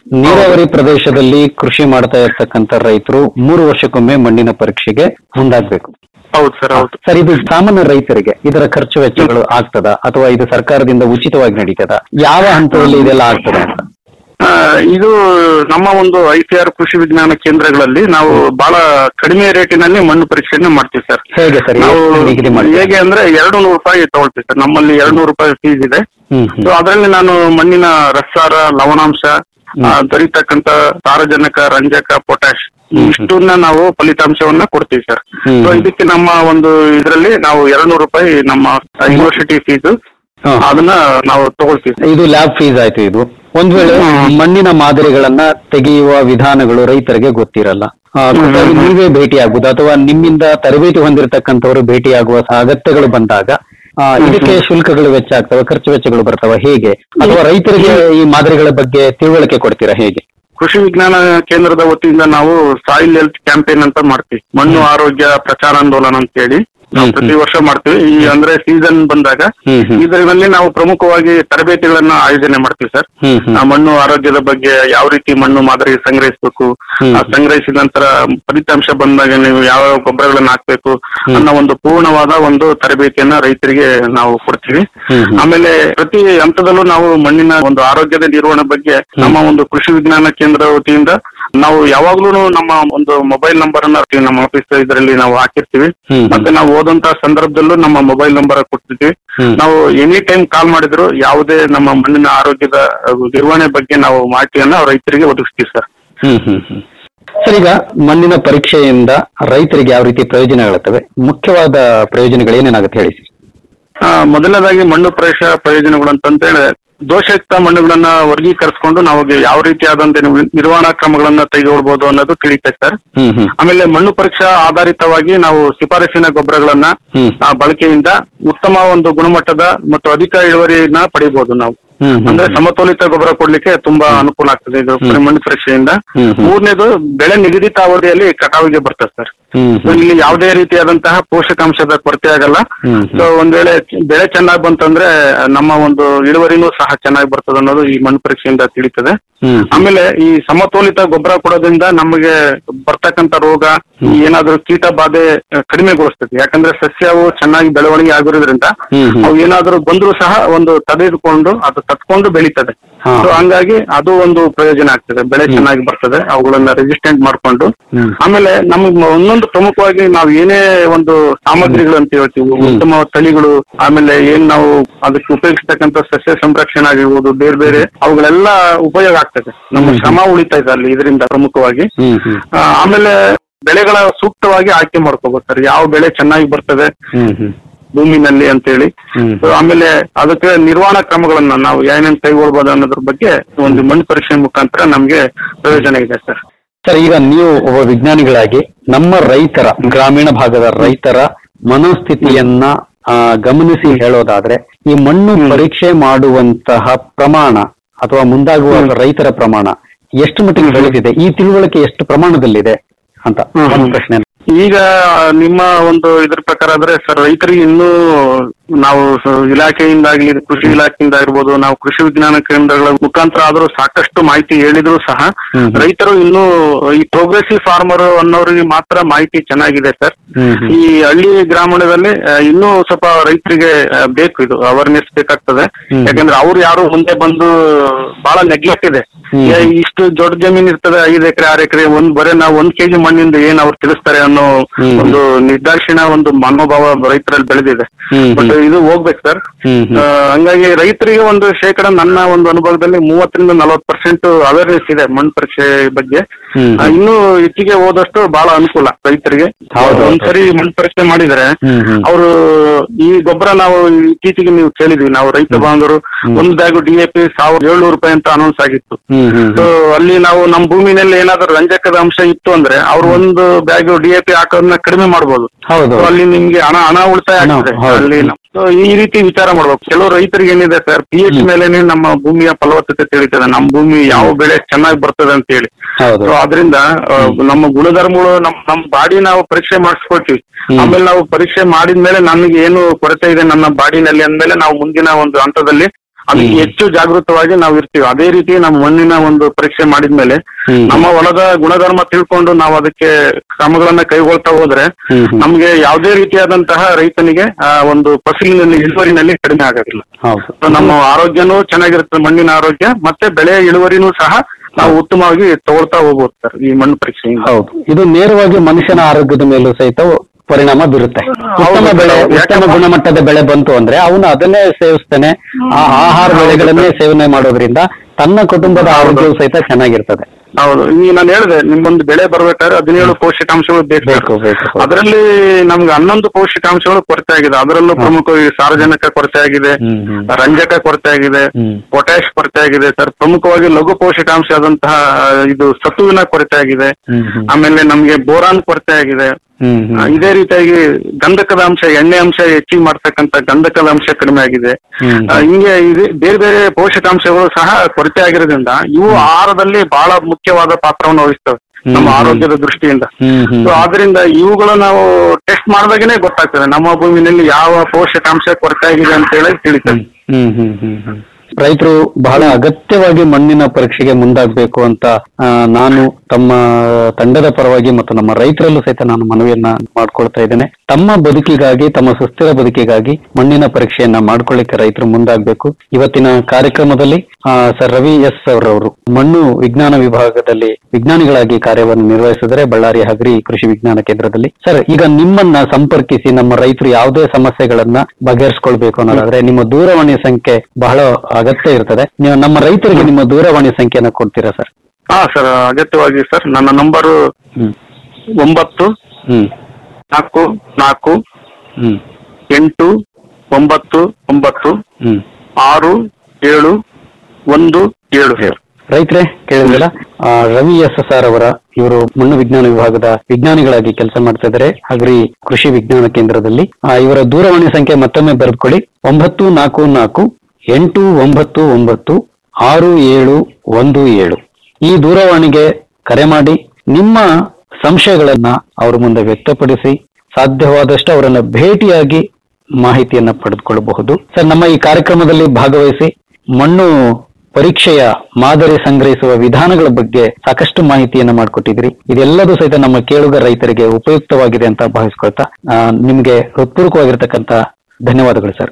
ನೀರಾವರಿ ಪ್ರದೇಶದಲ್ಲಿ ಕೃಷಿ ಮಾಡ್ತಾ ಇರ್ತಕ್ಕಂಥ ರೈತರು ಮೂರು ವರ್ಷಕ್ಕೊಮ್ಮೆ ಮಣ್ಣಿನ ಪರೀಕ್ಷೆಗೆ ಮುಂದಾಗಬೇಕು ಹೌದು ಸರ್ ಹೌದು ಸರ್ ಇದು ಸಾಮಾನ್ಯ ರೈತರಿಗೆ ಇದರ ಖರ್ಚು ವೆಚ್ಚಗಳು ಆಗ್ತದ ಅಥವಾ ಇದು ಸರ್ಕಾರದಿಂದ ಉಚಿತವಾಗಿ ನಡೀತದ ಯಾವ ಹಂತದಲ್ಲಿ ಇದೆಲ್ಲ ಆಗ್ತದೆ ಅಂತ ಆ, ಇದು ನಮ್ಮ ಒಂದು ಐ ಸಿ ಆರ್ ಕೃಷಿ ವಿಜ್ಞಾನ ಕೇಂದ್ರಗಳಲ್ಲಿ ನಾವು ಬಹಳ ಕಡಿಮೆ ರೇಟಿನಲ್ಲಿ ಮಣ್ಣು ಪರೀಕ್ಷೆಯನ್ನು ಮಾಡ್ತೀವಿ ಸರ್ ಹೇಗೆ ಸರ್ ನಾವು ಎಷ್ಟು ನಿಗದಿ ಮಾಡ್ತೀರಾ? ಹೇಗೆ ಅಂದ್ರೆ ಎರಡು ನೂರು ರೂಪಾಯಿ ತಗೊಳ್ತೀವಿ ಸರ್ ನಮ್ಮಲ್ಲಿ ಎರಡು ನೂರು ರೂಪಾಯಿ ಫೀಸ್ ಇದೆ ಹ್ಮ್ ಸೊ ಅದರಲ್ಲಿ ನಾನು ಮಣ್ಣಿನ ರಸಾರ ಲವಣಾಂಶ ಆ, ದೊರೀತಕ್ಕಂತ ಸಾರಜನಕ ರಂಜಕ ಪೊಟ್ಯಾಶ್ ಇಷ್ಟನ್ನ ನಾವು ಫಲಿತಾಂಶವನ್ನ ಕೊಡ್ತೀವಿ ಸರ್ ಹ್ಮ್. ಸೊ ಇದಕ್ಕೆ ನಮ್ಮ ಒಂದು ಇದರಲ್ಲಿ ನಾವು ಎರಡು ನೂರು ರೂಪಾಯಿ ನಮ್ಮ ಯೂನಿವರ್ಸಿಟಿ ಫೀಸ್ ಅದನ್ನ ನಾವು ತಗೊಳ್ತೀವಿ ಇದು ಲ್ಯಾಬ್ ಫೀಸ್ ಆಯ್ತು ಇದು ಒಂದ್ ವೇಳೆ ಮಣ್ಣಿನ ಮಾದರಿಗಳನ್ನ ತೆಗೆಯುವ ವಿಧಾನಗಳು ರೈತರಿಗೆ ಗೊತ್ತಿರಲ್ಲ ಆ, ಖುದ್ದಾಗಿ ನೀವೇ ಭೇಟಿ ಆಗುದು ಅಥವಾ ನಿಮ್ಮಿಂದ ತರಬೇತಿ ಹೊಂದಿರತಕ್ಕಂಥವರು ಭೇಟಿಯಾಗುವ ಅಗತ್ಯಗಳು ಬಂದಾಗ ಆ, ಇದಕ್ಕೆ ಶುಲ್ಕಗಳು ವೆಚ್ಚ ಆಗ್ತವೆ ಖರ್ಚು ವೆಚ್ಚಗಳು ಬರ್ತವೆ ಹೇಗೆ ಅಥವಾ ರೈತರಿಗೆ ಈ ಮಾದರಿಗಳ ಬಗ್ಗೆ ತಿಳುವಳಿಕೆ ಕೊಡ್ತೀರಾ ಹೇಗೆ ಕೃಷಿ ವಿಜ್ಞಾನ ಕೇಂದ್ರದ ವತಿಯಿಂದ ನಾವು ಸಾಯಿಲ್ ಹೆಲ್ತ್ ಕ್ಯಾಂಪೇನ್ ಅಂತ ಮಾಡ್ತೀವಿ ಮಣ್ಣು ಆರೋಗ್ಯ ಪ್ರಚಾರಾಂದೋಲನ ಅಂತ ಹೇಳಿ ನಾವು ಪ್ರತಿ ವರ್ಷ ಮಾಡ್ತೀವಿ ಈ ಅಂದ್ರೆ ಸೀಸನ್ ಬಂದಾಗ ಇದರಲ್ಲಿ ನಾವು ಪ್ರಮುಖವಾಗಿ ತರಬೇತಿಗಳನ್ನ ಆಯೋಜನೆ ಮಾಡ್ತೀವಿ ಸರ್ ಆ ಮಣ್ಣು ಆರೋಗ್ಯದ ಬಗ್ಗೆ ಯಾವ ರೀತಿ ಮಣ್ಣು ಮಾದರಿ ಸಂಗ್ರಹಿಸಬೇಕು ಆ ಸಂಗ್ರಹಿಸಿದ ನಂತರ ಫಲಿತಾಂಶ ಬಂದಾಗ ನೀವು ಯಾವ ಯಾವ ಗೊಬ್ಬರಗಳನ್ನ ಹಾಕ್ಬೇಕು ಅನ್ನೋ ಒಂದು ಪೂರ್ಣವಾದ ಒಂದು ತರಬೇತಿಯನ್ನ ರೈತರಿಗೆ ನಾವು ಕೊಡ್ತೀವಿ ಆಮೇಲೆ ಪ್ರತಿ ಹಂತದಲ್ಲೂ ನಾವು ಮಣ್ಣಿನ ಒಂದು ಆರೋಗ್ಯದ ನಿರ್ವಹಣೆ ಬಗ್ಗೆ ನಮ್ಮ ಒಂದು ಕೃಷಿ ವಿಜ್ಞಾನ ಕೇಂದ್ರ ವತಿಯಿಂದ ನಾವು ಯಾವಾಗ್ಲೂ ನಮ್ಮ ಒಂದು ಮೊಬೈಲ್ ನಂಬರ್ ಅನ್ನ ನಮ್ಮ ಆಫೀಸ್ ಇದರಲ್ಲಿ ನಾವು ಹಾಕಿರ್ತೀವಿ ಮತ್ತೆ ನಾವು ಓದಂತ ಸಂದರ್ಭದಲ್ಲೂ ನಮ್ಮ ಮೊಬೈಲ್ ನಂಬರ್ ಕೊಡ್ತಿದ್ವಿ ನಾವು ಎನಿ ಟೈಮ್ ಕಾಲ್ ಮಾಡಿದ್ರು ಯಾವುದೇ ನಮ್ಮ ಮಣ್ಣಿನ ಆರೋಗ್ಯದ ಅಹ್, ನಿರ್ವಹಣೆ ಬಗ್ಗೆ ನಾವು ಮಾಹಿತಿಯನ್ನ ರೈತರಿಗೆ ಒದಗಿಸ್ತೀವಿ ಸರ್ ಹ್ಮ್ ಹ್ಮ್ ಹ್ಮ್ ಸರ್ ಈಗ ಮಣ್ಣಿನ ಪರೀಕ್ಷೆಯಿಂದ ರೈತರಿಗೆ ಯಾವ ರೀತಿ ಪ್ರಯೋಜನಗಳಿರ್ತವೆ ಮುಖ್ಯವಾದ ಪ್ರಯೋಜನಗಳು ಏನೇನಾಗುತ್ತೆ ಹೇಳಿ ಸರ್ ಆ, ಮೊದಲನೇದಾಗಿ ಮಣ್ಣು ಪರೀಕ್ಷಾ ಪ್ರಯೋಜನಗಳು ಅಂತಂತೇಳಿ ದೋಷಯುಕ್ತ ಮಣ್ಣುಗಳನ್ನ ವರ್ಗೀಕರಿಸಿಕೊಂಡು ನಾವು ಯಾವ ರೀತಿಯಾದಂತೆ ನಿರ್ವ- ನಿರ್ವಹಣಾ ಕ್ರಮಗಳನ್ನ ತೆಗೆದುಕೊಳ್ಬಹುದು ಅನ್ನೋದು ತಿಳಿಯುತ್ತೆ ಸರ್ ಹ್ಮ್ ಹ್ಮ್ ಆಮೇಲೆ ಮಣ್ಣು ಪರೀಕ್ಷಾ ಆಧಾರಿತವಾಗಿ ನಾವು ಶಿಫಾರಸಿನ ಗೊಬ್ಬರಗಳನ್ನ ಆ, ಬಳಕೆಯಿಂದ ಉತ್ತಮ ಒಂದು ಗುಣಮಟ್ಟದ ಮತ್ತು ಅಧಿಕ ಇಳುವರಿನ ಪಡಿಬಹುದು ನಾವು ಹ್ಮ್ ಹ್ಮ್ ಅಂದ್ರೆ ಸಮತೋಲಿತ ಗೊಬ್ಬರ ಕೊಡ್ಲಿಕ್ಕೆ ತುಂಬಾ ಅನುಕೂಲ ಆಗ್ತದೆ ಇದು ಮಣ್ಣು ಪರೀಕ್ಷೆಯಿಂದ ಹ್ಮ್ ಹ್ಮ್. ಮೂರನೇದು ಬೆಳೆ ನಿಗದಿತ ಅವಧಿಯಲ್ಲಿ ಕಟಾವಿಗೆ ಬರ್ತದೆ ಸರ್ ಹ್ಮ್ So, ಇಲ್ಲಿ ಯಾವುದೇ ರೀತಿಯಾದಂತಹ ಪೋಷಕಾಂಶದ ಕೊರತೆ ಆಗಲ್ಲ ಹ್ಮ್ ಸೊ ಒಂದ್ ವೇಳೆ ಬೆಳೆ ಚೆನ್ನಾಗಿ ಬಂತಂದ್ರೆ ನಮ್ಮ ಒಂದು ಇಳುವರಿನೂ ಸಹ ಚೆನ್ನಾಗಿ ಬರ್ತದೆ ಅನ್ನೋದು ಈ ಮಣ್ಣು ಪರೀಕ್ಷೆಯಿಂದ ತಿಳಿತದೆ ಹ್ಮ್ ಆಮೇಲೆ ಈ ಸಮತೋಲಿತ ಗೊಬ್ಬರ ಕೊಡೋದ್ರಿಂದ ನಮಗೆ ಬರ್ತಕ್ಕಂತ ರೋಗ ಈ ಏನಾದ್ರೂ ಕೀಟ ಬಾಧೆ ಅಹ್, ಕಡಿಮೆಗೊಳಿಸ್ತದೆ ಯಾಕಂದ್ರೆ ಸಸ್ಯವು ಚೆನ್ನಾಗಿ ಬೆಳವಣಿಗೆ ಆಗಿರೋದ್ರಿಂದ ಹ್ಮ್ ಹ್ಮ್. ಅವು ಏನಾದ್ರೂ ಬಂದ್ರು ಸಹ ಒಂದು ತಡೆದುಕೊಂಡು ಅದು ತತ್ಕೊಂಡು ಬೆಳೀತದೆ ಹಾ. ಸೊ ಹಂಗಾಗಿ ಅದು ಒಂದು ಪ್ರಯೋಜನ ಆಗ್ತದೆ ಬೆಳೆ ಚೆನ್ನಾಗಿ ಬರ್ತದೆ ಅವುಗಳನ್ನ ರೆಸಿಸ್ಟೆಂಟ್ ಮಾಡ್ಕೊಂಡು ಹ್ಮ್. ಆಮೇಲೆ ನಮಗೆ ಒಂದೊಂದು ಪ್ರಮುಖವಾಗಿ ನಾವು ಏನೇ ಒಂದು ಸಾಮಗ್ರಿಗಳು ಅಂತ ಹೇಳ್ತೀವಿ ಉತ್ತಮ ತಳಿಗಳು ಆಮೇಲೆ ಏನ್ ನಾವು ಅದಕ್ಕೆ ಉಪಯೋಗಿಸ್ತಕ್ಕಂಥ ಸಸ್ಯ ಸಂರಕ್ಷಣೆ ಆಗಿರ್ಬೋದು ಬೇರೆ ಬೇರೆ ಅವುಗಳೆಲ್ಲ ಉಪಯೋಗ ಆಗ್ತದೆ ನಮ್ಮ ಶ್ರಮ ಉಳಿತಾ ಇದೆ ಅಲ್ಲಿ ಇದರಿಂದ ಪ್ರಮುಖವಾಗಿ ಹ್ಮ್ ಹ್ಮ್ ಆ, ಆಮೇಲೆ ಬೆಳೆಗಳ ಸೂಕ್ತವಾಗಿ ಆಯ್ಕೆ ಮಾಡ್ಕೋಬೇಕು ಸರ್ ಯಾವ ಬೆಳೆ ಚೆನ್ನಾಗಿ ಬರ್ತದೆ ಹ್ಮ್ ಹ್ಮ್ ಭೂಮಿನಲ್ಲಿ ಅಂತೇಳಿ ಹ್ಮ್. So, ಆಮೇಲೆ ಅದಕ್ಕೆ ನಿರ್ವಹಣಾ ಕ್ರಮಗಳನ್ನ ನಾವು ಏನೇನ್ ಕೈಗೊಳ್ಬೋದು ಅನ್ನೋದ್ರ ಬಗ್ಗೆ ಒಂದು ಮಣ್ಣು ಪರೀಕ್ಷೆ ಮುಖಾಂತರ ನಮ್ಗೆ ಪ್ರಯೋಜನ ಇದೆ ಸರ್ ಸರ್ ಈಗ ನೀವು ಒಬ್ಬ ವಿಜ್ಞಾನಿಗಳಾಗಿ ನಮ್ಮ ರೈತರ ಗ್ರಾಮೀಣ ಭಾಗದ ರೈತರ ಮನೋಸ್ಥಿತಿಯನ್ನ ಆ, ಗಮನಿಸಿ ಹೇಳೋದಾದ್ರೆ ಈ ಮಣ್ಣು ಪರೀಕ್ಷೆ ಮಾಡುವಂತಹ ಪ್ರಮಾಣ ಅಥವಾ ಮುಂದಾಗುವ ರೈತರ ಪ್ರಮಾಣ ಎಷ್ಟು ಮಟ್ಟಿಗೆ ಬೆಳೆದಿದೆ ಈ ತಿಳುವಳಿಕೆ ಎಷ್ಟು ಪ್ರಮಾಣದಲ್ಲಿದೆ ಅಂತ ಒಂದು ಪ್ರಶ್ನೆ ಈಗ ನಿಮ್ಮ ಒಂದು ಇದ್ರ ಪ್ರಕಾರ ಆದ್ರೆ ಸರ್ ರೈತರಿಗೆ ಇನ್ನೂ ನಾವು ಸ- ಇಲಾಖೆಯಿಂದಾಗ್ಲಿ ಕೃಷಿ ಇಲಾಖೆಯಿಂದ ಇರ್ಬೋದು ನಾವು ಕೃಷಿ ವಿಜ್ಞಾನ ಕೇಂದ್ರಗಳ ಮುಖಾಂತರ ಆದ್ರೂ ಸಾಕಷ್ಟು ಮಾಹಿತಿ ಹೇಳಿದ್ರು ಸಹ ರೈತರು ಇನ್ನೂ ಈ ಪ್ರೋಗ್ರೆಸಿವ್ ಫಾರ್ಮರ್ ಅನ್ನೋರಿಗೆ ಮಾತ್ರ ಮಾಹಿತಿ ಚೆನ್ನಾಗಿದೆ ಸರ್ ಈ ಹಳ್ಳಿ ಗ್ರಾಮೀಣದಲ್ಲಿ ಆ, ಇನ್ನೂ ಸ್ವಲ್ಪ ರೈತರಿಗೆ ಆ, ಬೇಕು ಇದು ಅವೇರ್ನೆಸ್ ಬೇಕಾಗ್ತದೆ ಯಾಕಂದ್ರೆ ಅವ್ರು ಯಾರು ಮುಂದೆ ಬಂದು ಬಹಳ ನೆಗ್ಲೆಕ್ಟ್ ಇದೆ ಏ, ಇಷ್ಟು ದೊಡ್ಡ ಜಮೀನ್ ಇರ್ತದೆ ಐದು ಎಕರೆ ಆರು ಎಕರೆ ಒಂದ್ ಬರೇ ನಾವು ಒಂದ್ ಕೆಜಿ ಮಣ್ಣಿಂದ ಏನ್ ಅವ್ರು ತಿಳಿಸ್ತಾರೆ ಅನ್ನೋ ಒಂದು ನಿರ್ದಾಕ್ಷಿಣ ಒಂದು ಮನೋಭಾವ ರೈತರಲ್ಲಿ ಬೆಳೆದಿದೆ ಬಟ್ ಇದು ಹೋಗ್ಬೇಕು ಸರ್ ಹಂಗಾಗಿ ರೈತರಿಗೆ ಒಂದು ಶೇಕಡ ನನ್ನ ಒಂದು ಅನುಭವದಲ್ಲಿ ಮೂವತ್ತರಿಂದ ನಲವತ್ತು ಪರ್ಸೆಂಟ್ ಅವೇರ್ನೆಸ್ ಇದೆ ಮಣ್ಣು ಪರೀಕ್ಷೆ ಬಗ್ಗೆ ಆ, ಇನ್ನೂ ಹೆಚ್ಚಿಗೆ ಹೋದಷ್ಟು ಬಹಳ ಅನುಕೂಲ ರೈತರಿಗೆ ಒಂದ್ಸರಿ ಮಣ್ಣು ಪರೀಕ್ಷೆ ಮಾಡಿದ್ರೆ ಅವರು ಈ ಗೊಬ್ಬರ ನಾವು ಇತ್ತೀಚೆಗೆ ನೀವು ಕೇಳಿದ್ವಿ ನಾವು ರೈತ ಬಾಂಧವರು ಒಂದು ಬ್ಯಾಗು ಡಿ ಎ ಪಿ ಸಾವಿರದ ಏಳ್ನೂರು ರೂಪಾಯಿ ಅಂತ ಅನೌನ್ಸ್ ಆಗಿತ್ತು ಸೊ ಅಲ್ಲಿ ನಾವು ನಮ್ಮ ಭೂಮಿನಲ್ಲಿ ಏನಾದ್ರು ರಂಜಕದ ಅಂಶ ಇತ್ತು ಅಂದ್ರೆ ಅವ್ರು ಒಂದು ಬ್ಯಾಗ್ ಡಿ ಎ ಪಿ ಹಾಕೋದನ್ನ ಕಡಿಮೆ ಮಾಡ್ಬೋದು ಹೌದು. So ಅಲ್ಲಿ ನಿಮ್ಗೆ ಹಣ ಹಣ ಉಳಿತಾಯ ಆಗ್ತದೆ ಹೌದು. ಅಲ್ಲಿ ನಾವು- so ಈ ರೀತಿ ವಿಚಾರ ಮಾಡ್ಬೇಕು ಕೆಲವು ರೈತರಿಗೆ ಏನಿದೆ ಸರ್ ಪಿ ಎಚ್ ಮೇಲೆನೆ ನಮ್ಮ ಭೂಮಿಯ ಫಲವತ್ತತೆ ತಿಳಿತದೆ ನಮ್ಮ ಭೂಮಿ ಯಾವ ಬೆಳೆ ಚೆನ್ನಾಗಿ ಬರ್ತದೆ ಅಂತ ಹೇಳಿ ಹೌದು ಸೊ ಅದರಿಂದ ಆ, ನಮ್ಮ ಗುಣಧರ್ಮಗಳು ನಮ್ ನಮ್ ಬಾಡಿ ನಾವು ಪರೀಕ್ಷೆ ಮಾಡಿಸ್ಕೊಳ್ತೀವಿ ಆಮೇಲೆ ನಾವು ಪರೀಕ್ಷೆ ಮಾಡಿದ್ಮೇಲೆ ನನಗೆ ಏನು ಕೊರತೆ ಇದೆ ನನ್ನ ಬಾಡಿನಲ್ಲಿ ಅಂದ್ಮೇಲೆ ನಾವು ಮುಂದಿನ ಒಂದು ಹಂತದಲ್ಲಿ ಅದಕ್ಕೆ ಹೆಚ್ಚು ಜಾಗೃತವಾಗಿ ನಾವು ಇರ್ತೀವಿ ಅದೇ ರೀತಿ ನಮ್ಮ ಮಣ್ಣಿನ ಒಂದು ಪರೀಕ್ಷೆ ಮಾಡಿದ್ಮೇಲೆ ನಮ್ಮ ಹೊಲದ ಗುಣಧರ್ಮ ತಿಳ್ಕೊಂಡು ನಾವು ಅದಕ್ಕೆ ಕ್ರಮಗಳನ್ನ ಕೈಗೊಳ್ತಾ ಹೋದ್ರೆ ನಮ್ಗೆ ಯಾವುದೇ ರೀತಿಯಾದಂತಹ ರೈತನಿಗೆ ಆ ಒಂದು ಫಸಲಿನಲ್ಲಿ ಇಳುವರಿನಲ್ಲಿ ಕಡಿಮೆ ಆಗೋದಿಲ್ಲ ಹೌದು So, ನಮ್ಮ ಆರೋಗ್ಯನೂ ಚೆನ್ನಾಗಿರುತ್ತೆ ಮಣ್ಣಿನ ಆರೋಗ್ಯ ಮತ್ತೆ ಬೆಳೆಯ ಇಳುವರಿನೂ ಸಹ ನಾವು ಉತ್ತಮವಾಗಿ ತಗೊಳ್ತಾ ಹೋಗ್ಬೋದು ಸರ್ ಈ ಮಣ್ಣು ಪರೀಕ್ಷೆಯಿಂದ ಹೌದು ಇದು ನೇರವಾಗಿ ಮನುಷ್ಯನ ಆರೋಗ್ಯದ ಮೇಲೂ ಸಹಿತ ಪರಿಣಾಮ ಬೀರುತ್ತೆ ಉತ್ತಮ ಬೆಳೆ ಉತ್ತಮ ಗುಣಮಟ್ಟದ ಬೆಳೆ ಬಂತು ಅಂದ್ರೆ ಅವನು ಅದನ್ನೇ ಸೇವಿಸ್ತಾನೆ ಆ ಆಹಾರ ಬೆಳೆಗಳನ್ನೇ ಸೇವನೆ ಮಾಡೋದ್ರಿಂದ ತನ್ನ ಕುಟುಂಬದ ಆರೋಗ್ಯವು ಸಹಿತ ಚೆನ್ನಾಗಿರ್ತದೆ ಹೌದು ಈ ನಾನು ಹೇಳಿದೆ ನಿಮ್ಮೊಂದು ಬೆಳೆ ಬರ್ಬೇಕಾದ್ರೆ ಹದಿನೇಳು ಪೌಷ್ಟಿಕಾಂಶಗಳು ಬೇಕು ಅದರಲ್ಲಿ ನಮ್ಗೆ ಹನ್ನೊಂದು ಪೌಷ್ಟಿಕಾಂಶಗಳು ಕೊರತೆ ಆಗಿದೆ ಅದರಲ್ಲೂ ಪ್ರಮುಖವಾಗಿ ಸಾರಜನಕ ಕೊರತೆ ಆಗಿದೆ ರಂಜಕ ಕೊರತೆ ಆಗಿದೆ ಪೊಟ್ಯಾಶ್ ಕೊರತೆ ಆಗಿದೆ ಸರ್ ಪ್ರಮುಖವಾಗಿ ಲಘು ಪೋಷಕಾಂಶ ಆದಂತಹ ಇದು ಸತುವಿನ ಕೊರತೆ ಆಗಿದೆ ಆಮೇಲೆ ನಮ್ಗೆ ಬೋರಾನ್ ಕೊರತೆ ಆಗಿದೆ ಆ, ಇದೇ ರೀತಿಯಾಗಿ ಗಂಧಕದ ಅಂಶ ಎಣ್ಣೆ ಅಂಶ ಹೆಚ್ಚಿಗೆ ಮಾಡ್ತಕ್ಕಂತ ಗಂಧಕದ ಅಂಶ ಕಡಿಮೆ ಆಗಿದೆ ಆ, ಹಿಂಗೆ ಇದೆ ಬೇರೆ ಬೇರೆ ಪೋಷಕಾಂಶಗಳು ಸಹ ಕೊರತೆ ಆಗಿರೋದ್ರಿಂದ ಇವು ಆಹಾರದಲ್ಲಿ ಬಹಳ ಮುಖ್ಯವಾದ ಪಾತ್ರವನ್ನು ವಹಿಸ್ತವೆ ನಮ್ಮ ಆರೋಗ್ಯದ ದೃಷ್ಟಿಯಿಂದ ಸೊ ಆದ್ರಿಂದ ಇವುಗಳು ನಾವು ಟೆಸ್ಟ್ ಮಾಡಿದಾಗನೇ ಗೊತ್ತಾಗ್ತದೆ ನಮ್ಮ ಭೂಮಿನಲ್ಲಿ ಯಾವ ಪೋಷಕಾಂಶ ಕೊರತೆ ಆಗಿದೆ ಅಂತ ಹೇಳಿ ತಿಳಿತದೆ ಹ್ಮ್ ಹ್ಮ್ ಹ್ಮ್ ಹ್ಮ್ ರೈತರು ಬಹಳ ಅಗತ್ಯವಾಗಿ ಮಣ್ಣಿನ ಪರೀಕ್ಷೆಗೆ ಮುಂದಾಗಬೇಕು ಅಂತ ಆ, ನಾನು ತಮ್ಮ ತಂಡದ ಪರವಾಗಿ ಮತ್ತು ನಮ್ಮ ರೈತರಲ್ಲೂ ಸಹಿತ ನಾನು ಮನವಿಯನ್ನ ಮಾಡ್ಕೊಳ್ತಾ ಇದ್ದೇನೆ ತಮ್ಮ ಬದುಕಿಗಾಗಿ ತಮ್ಮ ಸುಸ್ಥಿರ ಬದುಕಿಗಾಗಿ ಮಣ್ಣಿನ ಪರೀಕ್ಷೆಯನ್ನ ಮಾಡ್ಕೊಳ್ಳಿಕ್ಕೆ ರೈತರು ಮುಂದಾಗಬೇಕು ಇವತ್ತಿನ ಕಾರ್ಯಕ್ರಮದಲ್ಲಿ ಆ, ಸರ್ ರವಿ ಎಸ್ ಅವರವರು ಮಣ್ಣು ವಿಜ್ಞಾನ ವಿಭಾಗದಲ್ಲಿ ವಿಜ್ಞಾನಿಗಳಾಗಿ ಕಾರ್ಯವನ್ನು ನಿರ್ವಹಿಸಿದರೆ ಬಳ್ಳಾರಿ ಹಗರಿ ಕೃಷಿ ವಿಜ್ಞಾನ ಕೇಂದ್ರದಲ್ಲಿ ಸರ್ ಈಗ ನಿಮ್ಮನ್ನ ಸಂಪರ್ಕಿಸಿ ನಮ್ಮ ರೈತರು ಯಾವುದೇ ಸಮಸ್ಯೆಗಳನ್ನ ಬಗೆಹರಿಸ್ಕೊಳ್ಬೇಕು ಅನ್ನೋದಾದ್ರೆ ನಿಮ್ಮ ದೂರವಾಣಿ ಸಂಖ್ಯೆ ಬಹಳ ಅಗತ್ಯ ಇರ್ತದೆ ನೀವು ನಮ್ಮ ರೈತರಿಗೆ ನಿಮ್ಮ ದೂರವಾಣಿ ಸಂಖ್ಯೆಯನ್ನ ಕೊಡ್ತೀರಾ ಸರ್ ಹಾ ಸರ್ ಅಗತ್ಯವಾಗಿ ಸರ್ ನನ್ನ ನಂಬರು ಒಂಬತ್ತು ಹ್ಮ್ ನಾಲ್ಕು ನಾಲ್ಕು ಹ್ಮ್ ಎಂಟು ಒಂಬತ್ತು ಒಂಬತ್ತು ಹ್ಮ್ ಆರು ಏಳು ಒಂದು ಏಳು ಸರ್ ರೈತರೇ ಕೇಳಿದ್ರಲ್ಲ ಆ, ರವಿ ಎಸ್ ಎಸ್ ಆರ್ ಅವರ ಇವರು ಮಣ್ಣು ವಿಜ್ಞಾನ ವಿಭಾಗದ ವಿಜ್ಞಾನಿಗಳಾಗಿ ಕೆಲಸ ಮಾಡ್ತಾ ಇದ್ದಾರೆ ಹಗರಿ ಕೃಷಿ ವಿಜ್ಞಾನ ಕೇಂದ್ರದಲ್ಲಿ ಆ, ಇವರ ದೂರವಾಣಿ ಸಂಖ್ಯೆ ಮತ್ತೊಮ್ಮೆ ಬರೆದುಕೊಳ್ಳಿ ಒಂಬತ್ತು ನಾಲ್ಕು ನಾಲ್ಕು ಎಂಟು ಒಂಬತ್ತು ಒಂಬತ್ತು ಆರು ಏಳು ಒಂದು ಏಳು ಈ ದೂರವಾಣಿಗೆ ಕರೆ ಮಾಡಿ ನಿಮ್ಮ ಸಂಶಯಗಳನ್ನ ಅವ್ರ ಮುಂದೆ ವ್ಯಕ್ತಪಡಿಸಿ ಸಾಧ್ಯವಾದಷ್ಟು ಅವರನ್ನ ಭೇಟಿಯಾಗಿ ಮಾಹಿತಿಯನ್ನ ಪಡೆದುಕೊಳ್ಳಬಹುದು ಸರ್ ನಮ್ಮ ಈ ಕಾರ್ಯಕ್ರಮದಲ್ಲಿ ಭಾಗವಹಿಸಿ ಮಣ್ಣು ಪರೀಕ್ಷೆಯ ಮಾದರಿ ಸಂಗ್ರಹಿಸುವ ವಿಧಾನಗಳ ಬಗ್ಗೆ ಸಾಕಷ್ಟು ಮಾಹಿತಿಯನ್ನ ಮಾಡಿಕೊಟ್ಟಿದ್ರಿ ಇದೆಲ್ಲದೂ ಸಹಿತ ನಮ್ಮ ಕೇಳುಗ ರೈತರಿಗೆ ಉಪಯುಕ್ತವಾಗಿದೆ ಅಂತ ಭಾವಿಸ್ಕೊಳ್ತಾ ಆ, ನಿಮ್ಗೆ ಹೃತ್ಪೂರ್ವಕವಾಗಿರ್ತಕ್ಕಂಥ ಧನ್ಯವಾದಗಳು ಸರ್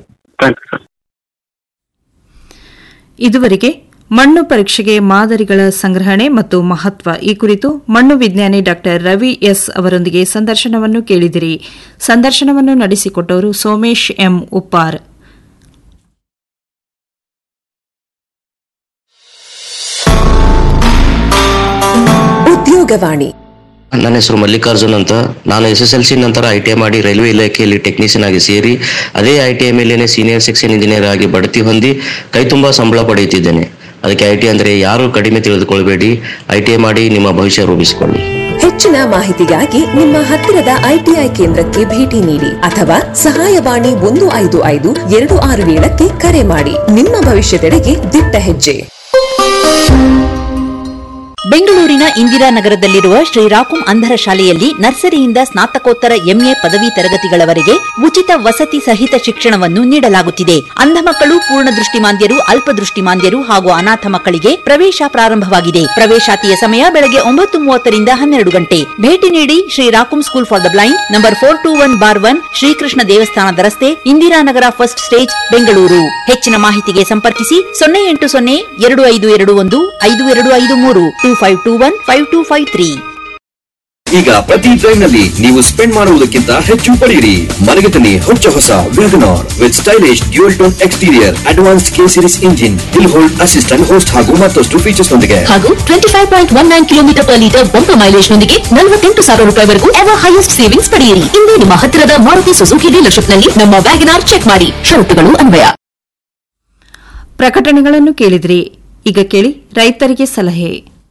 ಇದುವರೆಗೆ ಮಣ್ಣು ಪರೀಕ್ಷೆಗೆ ಮಾದರಿಗಳ ಸಂಗ್ರಹಣೆ ಮತ್ತು ಮಹತ್ವ ಈ ಕುರಿತು ಮಣ್ಣು ವಿಜ್ಞಾನಿ ಡಾಕ್ಟರ್ ರವಿ ಎಸ್ ಅವರೊಂದಿಗೆ ಸಂದರ್ಶನವನ್ನು ಕೇಳಿದಿರಿ ಸಂದರ್ಶನವನ್ನು ನಡೆಸಿಕೊಟ್ಟವರು ಸೋಮೇಶ್ ಎಂ ಉಪ್ಪಾರ್ ಉದ್ಯೋಗವಾಣಿ ನನ್ನ ಹೆಸರು ಮಲ್ಲಿಕಾರ್ಜುನ್ ಅಂತ ನಾನು ಎಸ್ ಎಸ್ ಎಲ್ ಸಿ ನಂತರ ಐ ಟಿ ಐ ಮಾಡಿ ರೈಲ್ವೆ ಇಲಾಖೆಯಲ್ಲಿ ಟೆಕ್ನಿಷಿಯನ್ ಆಗಿ ಸೇರಿ ಅದೇ ಐ ಟಿ ಐ ಮೇಲೇನೆ ಸೀನಿಯರ್ ಸೆಕ್ಷನ್ ಇಂಜಿನಿಯರ್ ಆಗಿ ಬಡ್ತಿ ಹೊಂದಿ ಕೈ ತುಂಬ ಸಂಬಳ ಪಡೆಯುತ್ತಿದ್ದೇನೆ ಅದಕ್ಕೆ ಐ ಟಿ ಅಂದರೆ ಯಾರು ಕಡಿಮೆ ತಿಳಿದುಕೊಳ್ಬೇಡಿ ಐ ಟಿ ಐ ಮಾಡಿ ನಿಮ್ಮ ಭವಿಷ್ಯ ರೂಪಿಸಿಕೊಳ್ಳಿ ಹೆಚ್ಚಿನ ಮಾಹಿತಿಗಾಗಿ ನಿಮ್ಮ ಹತ್ತಿರದ ಐಟಿಐ ಕೇಂದ್ರಕ್ಕೆ ಭೇಟಿ ನೀಡಿ ಅಥವಾ ಸಹಾಯವಾಣಿ ಒಂದು ಐದು ಐದು ಎರಡು ಆರು ಏಳಕ್ಕೆ ಕರೆ ಮಾಡಿ ನಿಮ್ಮ ಭವಿಷ್ಯದೆಡೆಗೆ ದಿಟ್ಟ ಹೆಜ್ಜೆ ಬೆಂಗಳೂರಿನ ಇಂದಿರಾನಗರದಲ್ಲಿರುವ ಶ್ರೀರಾಕುಂ ಅಂಧರ ಶಾಲೆಯಲ್ಲಿ ನರ್ಸರಿಯಿಂದ ಸ್ನಾತಕೋತ್ತರ ಎಂಎ ಪದವಿ ತರಗತಿಗಳವರೆಗೆ ಉಚಿತ ವಸತಿ ಸಹಿತ ಶಿಕ್ಷಣವನ್ನು ನೀಡಲಾಗುತ್ತಿದೆ ಅಂಧ ಮಕ್ಕಳು ಪೂರ್ಣ ದೃಷ್ಟಿಮಾಂದ್ಯರು ಅಲ್ಪದೃಷ್ಟಿಮಾಂದ್ಯರು ಹಾಗೂ ಅನಾಥ ಮಕ್ಕಳಿಗೆ ಪ್ರವೇಶ ಪ್ರಾರಂಭವಾಗಿದೆ ಪ್ರವೇಶಾತಿಯ ಸಮಯ ಬೆಳಗ್ಗೆ ಒಂಬತ್ತು ಮೂವತ್ತರಿಂದ ಹನ್ನೆರಡು ಗಂಟೆ ಭೇಟಿ ನೀಡಿ Shri Rakum school for the blind number four two one bar one Shrikrishna ದೇವಸ್ಥಾನದ ರಸ್ತೆ ಇಂದಿರಾನಗರ ಫಸ್ಟ್ ಸ್ಟೇಜ್ ಬೆಂಗಳೂರು ಹೆಚ್ಚಿನ ಮಾಹಿತಿಗೆ ಸಂಪರ್ಕಿಸಿ ಸೊನ್ನೆ ಎಂಟು ಸೊನ್ನೆ ಎರಡು ಐದು ಎರಡು ಒಂದು ಐದು ಎರಡು ಐದು ಮೂರು two five two one five two five three ಈಗ ಪ್ರತಿ ಡ್ರೈವ್ ನಲ್ಲಿ ನೀವು ಸ್ಪೆಂಡ್ ಮಾಡುವುದಕ್ಕಿಂತ ಹೆಚ್ಚು ಪಡೆಯಿರಿ ಮನೆಗೆ ತನ್ನಿ ಹೊಚ್ಚ ಹೊಸ Wagon R with stylish dual tone exterior advance K series engine hill hold assistant host ಹಾಗೂ ಮತ್ತಷ್ಟು ಫೀಚರ್ಸ್ ನೊಂದಿಗೆ ಹಾಗೂ twenty five point one nine kilometre per litre bumper mileage ನೊಂದಿಗೆ ನಲವತ್ತೆಂಟು ಸಾವಿರ ರೂಪಾಯಿವರೆಗೂ ಎವರ್ ಹೈಯೆಸ್ಟ್ ಸೇವಿಂಗ್ಸ್ ಪಡೆಯಿರಿ ಇಂದೇ ನಿಮ್ಮ ಹತ್ತಿರದ ಮಾರುತಿ ಸುಜುಕಿ ಡೀಲರ್ಶಿಪ್ನಲ್ಲಿ ನಮ್ಮ ವ್ಯಾಗನಾರ್ ಚೆಕ್ ಮಾಡಿ ಷರತ್ತುಗಳು ಅನ್ವಯ ಪ್ರಕಟಣೆಗಳನ್ನು ಕೇಳಿದ್ರಿ ಈಗ ಕೇಳಿ ರೈತರಿಗೆ ಸಲಹೆ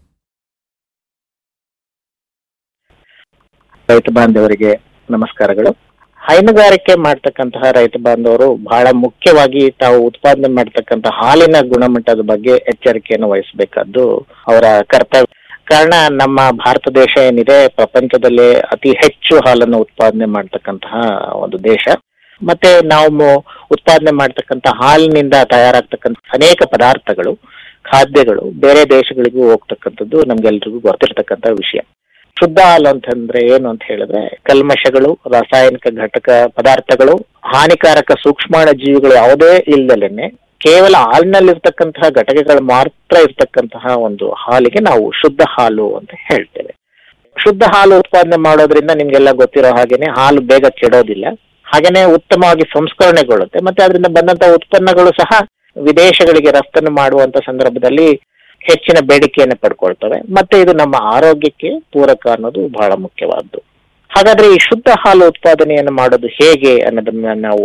ರೈತ ಬಾಂಧವರಿಗೆ ನಮಸ್ಕಾರಗಳು ಹೈನುಗಾರಿಕೆ ಮಾಡ್ತಕ್ಕಂತಹ ರೈತ ಬಾಂಧವರು ಬಹಳ ಮುಖ್ಯವಾಗಿ ತಾವು ಉತ್ಪಾದನೆ ಮಾಡ್ತಕ್ಕಂಥ ಹಾಲಿನ ಗುಣಮಟ್ಟದ ಬಗ್ಗೆ ಎಚ್ಚರಿಕೆಯನ್ನು ವಹಿಸಬೇಕಾದ್ದು ಅವರ ಕರ್ತವ್ಯ ಕಾರಣ ನಮ್ಮ ಭಾರತ ದೇಶ ಏನಿದೆ ಪ್ರಪಂಚದಲ್ಲಿ ಅತಿ ಹೆಚ್ಚು ಹಾಲನ್ನು ಉತ್ಪಾದನೆ ಮಾಡ್ತಕ್ಕಂತಹ ಒಂದು ದೇಶ ಮತ್ತೆ ನಾವು ಮೊ- ಉತ್ಪಾದನೆ ಮಾಡ್ತಕ್ಕಂಥ ಹಾಲಿನಿಂದ ತಯಾರಾಗ್ತಕ್ಕಂಥ ಅನೇಕ ಪದಾರ್ಥಗಳು ಖಾದ್ಯಗಳು ಬೇರೆ ದೇಶಗಳಿಗೂ ಹೋಗ್ತಕ್ಕಂಥದ್ದು ನಮ್ಗೆಲ್ರಿಗೂ ಗೊತ್ತಿರ್ತಕ್ಕಂಥ ವಿಷಯ ಶುದ್ಧ ಹಾಲು ಅಂತಂದ್ರೆ ಏನು ಅಂತ ಹೇಳಿದ್ರೆ ಕಲ್ಮಶಗಳು ರಾಸಾಯನಿಕ ಘಟಕ ಪದಾರ್ಥಗಳು ಹಾನಿಕಾರಕ ಸೂಕ್ಷ್ಮಾಣ ಜೀವಿಗಳು ಯಾವುದೇ ಇಲ್ದಲೇನೆ ಕೇವಲ ಹಾಲಿನಲ್ಲಿರ್ತಕ್ಕಂತಹ ಘಟಕಗಳು ಮಾತ್ರ ಇರ್ತಕ್ಕಂತಹ ಒಂದು ಹಾಲಿಗೆ ನಾವು ಶುದ್ಧ ಹಾಲು ಅಂತ ಹೇಳ್ತೇವೆ ಶುದ್ಧ ಹಾಲು ಉತ್ಪಾದನೆ ಮಾಡೋದ್ರಿಂದ ನಿಮ್ಗೆಲ್ಲ ಗೊತ್ತಿರೋ ಹಾಗೇನೆ ಹಾಲು ಬೇಗ ಕೆಡೋದಿಲ್ಲ ಹಾಗೇನೆ ಉತ್ತಮವಾಗಿ ಸಂಸ್ಕರಣೆಗೊಳ್ಳುತ್ತೆ ಮತ್ತೆ ಅದರಿಂದ ಬಂದಂತ ಉತ್ಪನ್ನಗಳು ಸಹ ವಿದೇಶಗಳಿಗೆ ರಫ್ತನ್ನು ಮಾಡುವಂತ ಸಂದರ್ಭದಲ್ಲಿ ಹೆಚ್ಚಿನ ಬೇಡಿಕೆಯನ್ನು ಪಡ್ಕೊಳ್ತವೆ ಮತ್ತೆ ಇದು ನಮ್ಮ ಆರೋಗ್ಯಕ್ಕೆ ಪೂರಕ ಅನ್ನೋದು ಬಹಳ ಮುಖ್ಯವಾದ್ದು ಹಾಗಾದ್ರೆ ಈ ಶುದ್ಧ ಹಾಲು ಉತ್ಪಾದನೆಯನ್ನು ಮಾಡೋದು ಹೇಗೆ ಅನ್ನೋದನ್ನ ನಾವು